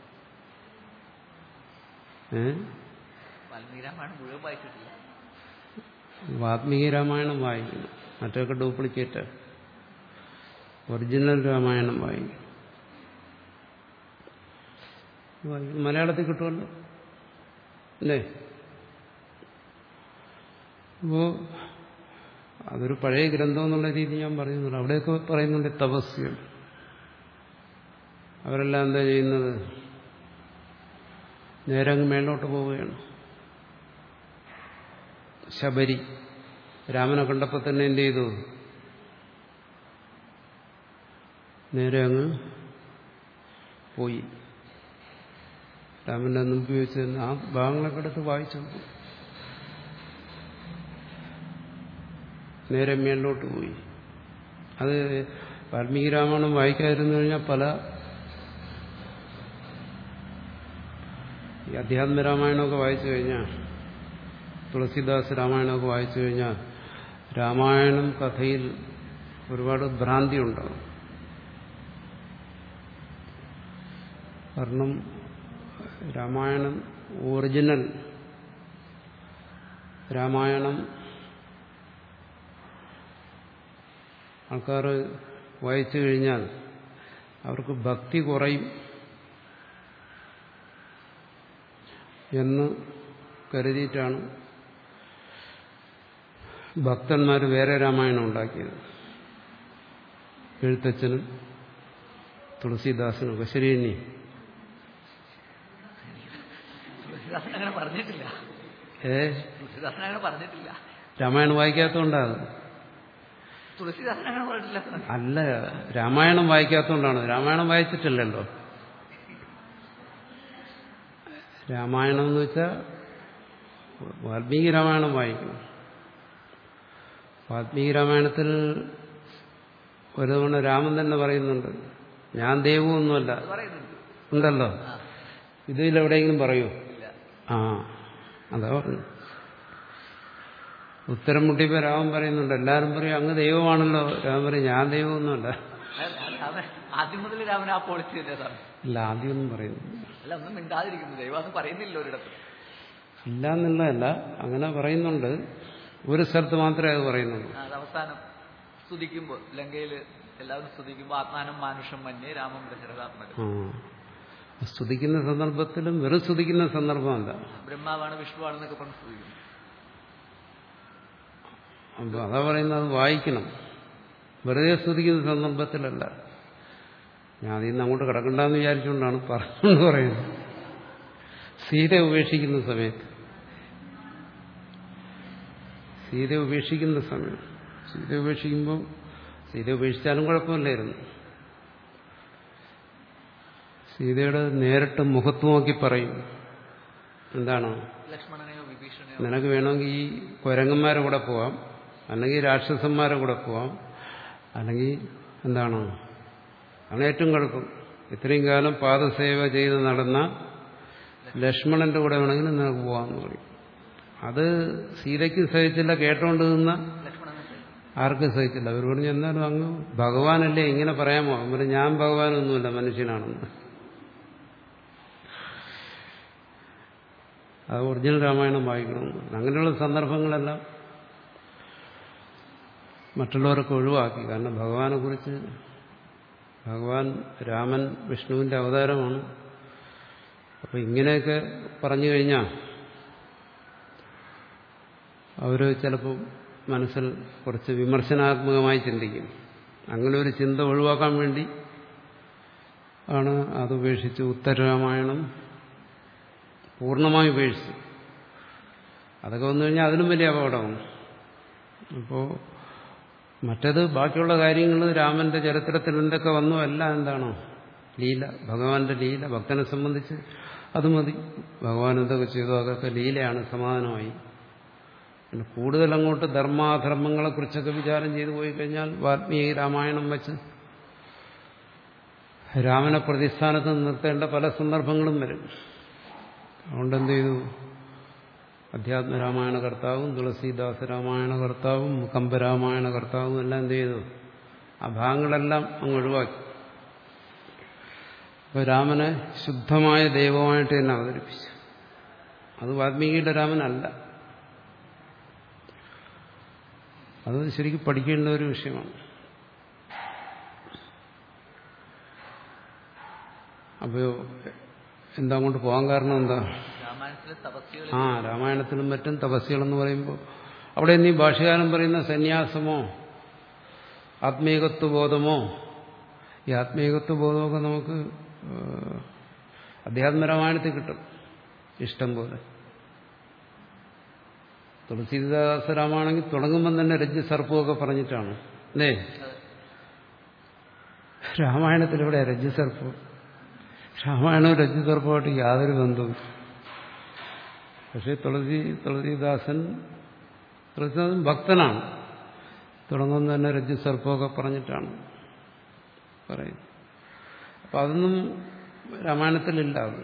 ഏ വാൽമീകി രാമായണം മുഴുവൻ വായിച്ചിട്ടില്ല വാത്മീകി രാമായണം വായിക്കണം മറ്റൊക്കെ ഡ്യൂപ്ലിക്കേറ്റ് ഒറിജിനൽ രാമായണം വായിക്കണം വായിക്കണം. മലയാളത്തിൽ കിട്ടുമല്ലോ അല്ലേ അപ്പോ അതൊരു പഴയ ഗ്രന്ഥം എന്നുള്ള രീതി ഞാൻ പറയുന്നുണ്ട് അവിടെയൊക്കെ പറയുന്നുണ്ട് തപസ്യം അവരെല്ലാം എന്താ ചെയ്യുന്നത് നേരെ അങ്ങ് മേലോട്ട് പോവുകയാണ് ശബരി രാമനെ കണ്ടപ്പോൾ തന്നെ എന്ത് ചെയ്തു നേരെ അങ്ങ് പോയി രാമന്റെ മുമ്പിൽ വെച്ച് തന്നെ ആ ഭാഗങ്ങളൊക്കെ എടുത്ത് വായിച്ചു നേരെ മേളിലോട്ട് പോയി അത് വാൽമീകി രാമായണം വായിക്കാതിരുന്നു കഴിഞ്ഞാൽ പല ഈ അധ്യാത്മ രാമായണമൊക്കെ വായിച്ചു കഴിഞ്ഞാൽ തുളസിദാസ് രാമായണമൊക്കെ വായിച്ചു കഴിഞ്ഞാൽ രാമായണം കഥയിൽ ഒരുപാട് ഭ്രാന്തി ഉണ്ടാകും കാരണം രാമായണം ഒറിജിനൽ രാമായണം ആൾക്കാർ വായിച്ചു കഴിഞ്ഞാൽ അവർക്ക് ഭക്തി കുറയും എന്ന് കരുതിയിട്ടാണ് ഭക്തന്മാർ വേറെ രാമായണം ഉണ്ടാക്കിയത് എഴുത്തച്ഛനും തുളസീദാസനും ഒക്കെ ശരി തന്നെ തുളസിദാസൻ അങ്ങനെ പറഞ്ഞിട്ടില്ല ഏ തുളസിദാസൻ അങ്ങനെ പറഞ്ഞിട്ടില്ല രാമായണം വായിക്കാത്തതുകൊണ്ടാണ് തുളസിദാസൻ അങ്ങനെ പറഞ്ഞിട്ടില്ല സ്വാമി അല്ല രാമായണം വായിക്കാത്തതുകൊണ്ടാണ് രാമായണം വായിച്ചിട്ടില്ലല്ലോ രാമായണം എന്ന് വെച്ചാൽ വാൽമീകി രാമായണം വായിക്കണം വാൽമീകി രാമായണത്തിൽ ഒരു തവണ രാമൻ തന്നെ പറയുന്നുണ്ട് ഞാൻ ദൈവമൊന്നുമല്ല അത് പറയുന്നുണ്ട് ഉണ്ടല്ലോ ആ ഇതിലെവിടെയെങ്കിലും പറയൂ ഇല്ല ആ അതാ പറഞ്ഞു ഉത്തരം മുട്ടിയപ്പോ രാമൻ പറയുന്നുണ്ട് എല്ലാവരും പറയും അങ്ങ് ദൈവമാണല്ലോ രാമൻ പറയും ഞാൻ ദൈവമൊന്നുമല്ല അല്ല, അല്ല, അവൻ ആദ്യം മുതൽ രാമൻ ആ പോളിസി തന്നെ സ്വാമി ഇല്ല ആദ്യമൊന്നും പറയുന്നു അല്ല ഒന്നും മിണ്ടാതിരിക്കുന്നു ദൈവം അത് പറയുന്നില്ല ഒരിടത്ത് ഇല്ല എന്നുള്ളതല്ല അങ്ങനെ പറയുന്നുണ്ട് ഒരു സ്ഥലത്ത് മാത്രമേ അത് പറയുന്നുള്ളൂ ആ, അത് അവസാനം സ്തുതിക്കുമ്പോൾ ലങ്കയിൽ എല്ലാവരും സ്തുതിക്കുമ്പോൾ ആത്മാനം മാനുഷം മഞ്ഞേ രാമം ദശരഥാത്മകൻ ആ സ്തുതിക്കുന്ന സന്ദർഭത്തിലും വെറും സ്തുതിക്കുന്ന സന്ദർഭമല്ല ബ്രഹ്മാവാണ് വിഷ്ണുവാണെന്നൊക്കെ പറഞ്ഞ് സ്തുതിക്കുന്നു അപ്പൊ അതാ പറയുന്നത് അത് വായിക്കണം വെറുതെ സ്തുതിക്കുന്ന സന്ദർഭത്തിലല്ല ഞാൻ അതിൽ നിന്ന് അങ്ങോട്ട് കിടക്കണ്ടെന്ന് വിചാരിച്ചുകൊണ്ടാണ് പറഞ്ഞു പറയുന്നത് സീത ഉപേക്ഷിക്കുന്ന സമയത്ത് സീത ഉപേക്ഷിക്കുന്ന സമയം സീത ഉപേക്ഷിക്കുമ്പോൾ സീത ഉപേക്ഷിച്ചാലും കുഴപ്പമില്ലായിരുന്നു സീതയുടെ നേരിട്ട് മുഖത്ത് നോക്കി പറയും എന്താണ് ലക്ഷ്മണനെയോ വിഭീഷണനെയോ നിനക്ക് വേണമെങ്കിൽ ഈ കുരങ്ങന്മാരെ കൂടെ പോവാം അല്ലെങ്കിൽ രാക്ഷസന്മാരെ കൂടെ പോവാം അല്ലെങ്കിൽ എന്താണ് ആണ് ഏറ്റവും കുഴപ്പം ഇത്രയും കാലം പാദസേവ ചെയ്ത് നടന്ന ലക്ഷ്മണന്റെ കൂടെ വേണമെങ്കിൽ നിനക്ക് പോവാമെന്ന് പറയും അത് സീതയ്ക്കും സഹിച്ചില്ല കേട്ടോണ്ട് നിന്ന ലക്ഷ്മണനെ സഹിക്കും. ആർക്കും സഹിച്ചില്ല അവർ പറഞ്ഞു എന്നാലും അങ്ങ് ഭഗവാനല്ലേ ഇങ്ങനെ പറയാമോ അവൻ പറഞ്ഞു ഞാൻ ഭഗവാനൊന്നുമില്ല മനുഷ്യനാണെന്ന് അത് ഒറിജിനൽ രാമായണം വായിക്കണം അങ്ങനെയുള്ള സന്ദർഭങ്ങളെല്ലാം മറ്റുള്ളവരൊക്കെ ഒഴിവാക്കി കാരണം ഭഗവാനെ കുറിച്ച് ഭഗവാൻ രാമൻ വിഷ്ണുവിന്റെ അവതാരമാണ് അപ്പൊ ഇങ്ങനെയൊക്കെ പറഞ്ഞു കഴിഞ്ഞാൽ അവര് ചിലപ്പോൾ മനസ്സിൽ കുറച്ച് വിമർശനാത്മകമായി ചിന്തിക്കും അങ്ങനെ ഒരു ചിന്ത ഒഴിവാക്കാൻ വേണ്ടി ആണ് അത് ഉപേക്ഷിച്ച് ഉത്തരരാമായണം പൂർണ്ണമായി ഉപേക്ഷിച്ചു അതൊക്കെ വന്നു കഴിഞ്ഞാൽ അതിലും വലിയ അപകടമാണ് അപ്പോൾ മറ്റേത് ബാക്കിയുള്ള കാര്യങ്ങൾ രാമന്റെ ചരിത്രത്തിൽ എന്തൊക്കെ വന്നു എല്ലാം എന്താണോ ലീല ഭഗവാന്റെ ലീല ഭക്തനെ സംബന്ധിച്ച് അത് മതി ഭഗവാൻ എന്തൊക്കെ ചെയ്തു അതൊക്കെ ലീലയാണ് സമാധാനമായി പിന്നെ കൂടുതൽ അങ്ങോട്ട് ധർമാധർമ്മങ്ങളെക്കുറിച്ചൊക്കെ വിചാരം ചെയ്തു പോയി കഴിഞ്ഞാൽ വാൽമീകി രാമായണം വെച്ച് രാമനെ പ്രതിസ്ഥാനത്ത് നിർത്തേണ്ട പല സന്ദർഭങ്ങളും വരും അതുകൊണ്ട് എന്ത് ചെയ്തു അധ്യാത്മരാമായണ കർത്താവും തുളസീദാസ രാമായണ കർത്താവും കമ്പരാമായണ കർത്താവും എല്ലാം എന്ത് ചെയ്തു ആ ഭാഗങ്ങളെല്ലാം അങ്ങ് ഒഴിവാക്കി അപ്പൊ രാമനെ ശുദ്ധമായ ദൈവമായിട്ട് തന്നെ അവതരിപ്പിച്ചു അത് വാൽമീകിയുടെ രാമനല്ല അത് ശരിക്കും പഠിക്കേണ്ട ഒരു വിഷയമാണ് അപ്പോ എന്താ അങ്ങോട്ട് പോകാൻ കാരണം എന്താ രാമായണത്തിലെ തപസ്യകൾ ആ രാമായണത്തിലും മറ്റും തപസ്യകളെന്ന് പറയുമ്പോൾ അവിടെ നീ ഭാഷകാലം പറയുന്ന സന്യാസമോ ആത്മീകത്വബോധമോ ഈ ആത്മീകത്വബോധമൊക്കെ നമുക്ക് ഏഹ്, അധ്യാത്മരാമായണത്തിൽ കിട്ടും ഇഷ്ടം പോലെ തുളസീദാസരാമാണെങ്കിൽ തുടങ്ങുമ്പം തന്നെ രജ്ജു സർപ്പമൊക്കെ പറഞ്ഞിട്ടാണ് അല്ലേ രാമായണത്തിൽ ഇവിടെ രജ്ജു സർപ്പം രാമായണവും രജ്ജു സർപ്പമായിട്ട് യാതൊരു ബന്ധവും പക്ഷേ തുളസി തുളസീദാസൻ തുളസീദാസൻ ഭക്തനാണ് തുടങ്ങുന്ന തന്നെ രജ്ജു സർപ്പമൊക്കെ പറഞ്ഞിട്ടാണ് പറയുന്നത് അപ്പം അതൊന്നും രാമായണത്തിലില്ല അത്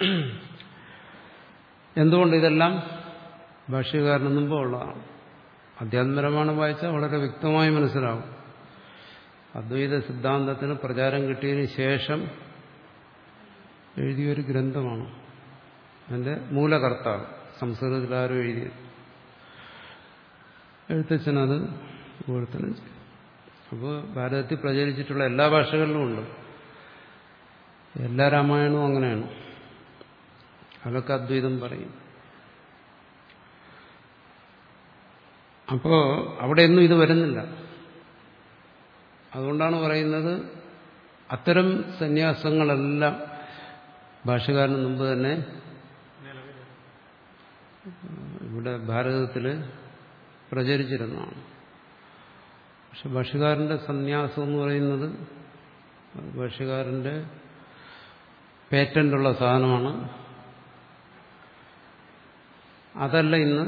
എന്തുകൊണ്ട് ഇതെല്ലാം ഭാഷ്യകാരന് മുമ്പ് ഉള്ളതാണ് അധ്യാത്മരമാണ് വായിച്ചാൽ വളരെ വ്യക്തമായി മനസ്സിലാവും അദ്വൈത സിദ്ധാന്തത്തിന് പ്രചാരം കിട്ടിയതിന് ശേഷം എഴുതിയൊരു ഗ്രന്ഥമാണ് അതിന്റെ മൂലകർത്താവ് സംസ്കൃതത്തിൽ ആരും എഴുതിയത് എഴുത്തച്ഛനത് വിവർത്തനം ചെയ്തു അപ്പോൾ ഭാരതത്തിൽ പ്രചരിച്ചിട്ടുള്ള എല്ലാ ഭാഷകളിലും ഉണ്ട് എല്ലാ രാമായണവും അങ്ങനെയാണ് അതൊക്കെ അദ്വൈതം പറയും അപ്പോൾ അവിടെയൊന്നും ഇത് വരുന്നില്ല അതുകൊണ്ടാണ് പറയുന്നത് അത്തരം സന്യാസങ്ങളെല്ലാം ഭാഷകാരന് മുമ്പ് തന്നെ നിലവിൽ ഇവിടെ ഭാരതത്തിൽ പ്രചരിച്ചിരുന്നതാണ് പക്ഷെ ഭാഷകാരന്റെ സന്യാസം എന്ന് പറയുന്നത് അത് ഭാഷകാരന്റെ പേറ്റന്റുള്ള സാധനമാണ് അതല്ല ഇന്ന്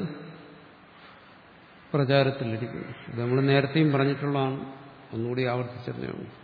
പ്രചാരത്തിലിരിക്കുന്നത് ഇത് നമ്മൾ നേരത്തെയും പറഞ്ഞിട്ടുള്ളതാണ് ഒന്നുകൂടി ആവർത്തിച്ചതേ ഉള്ളൂ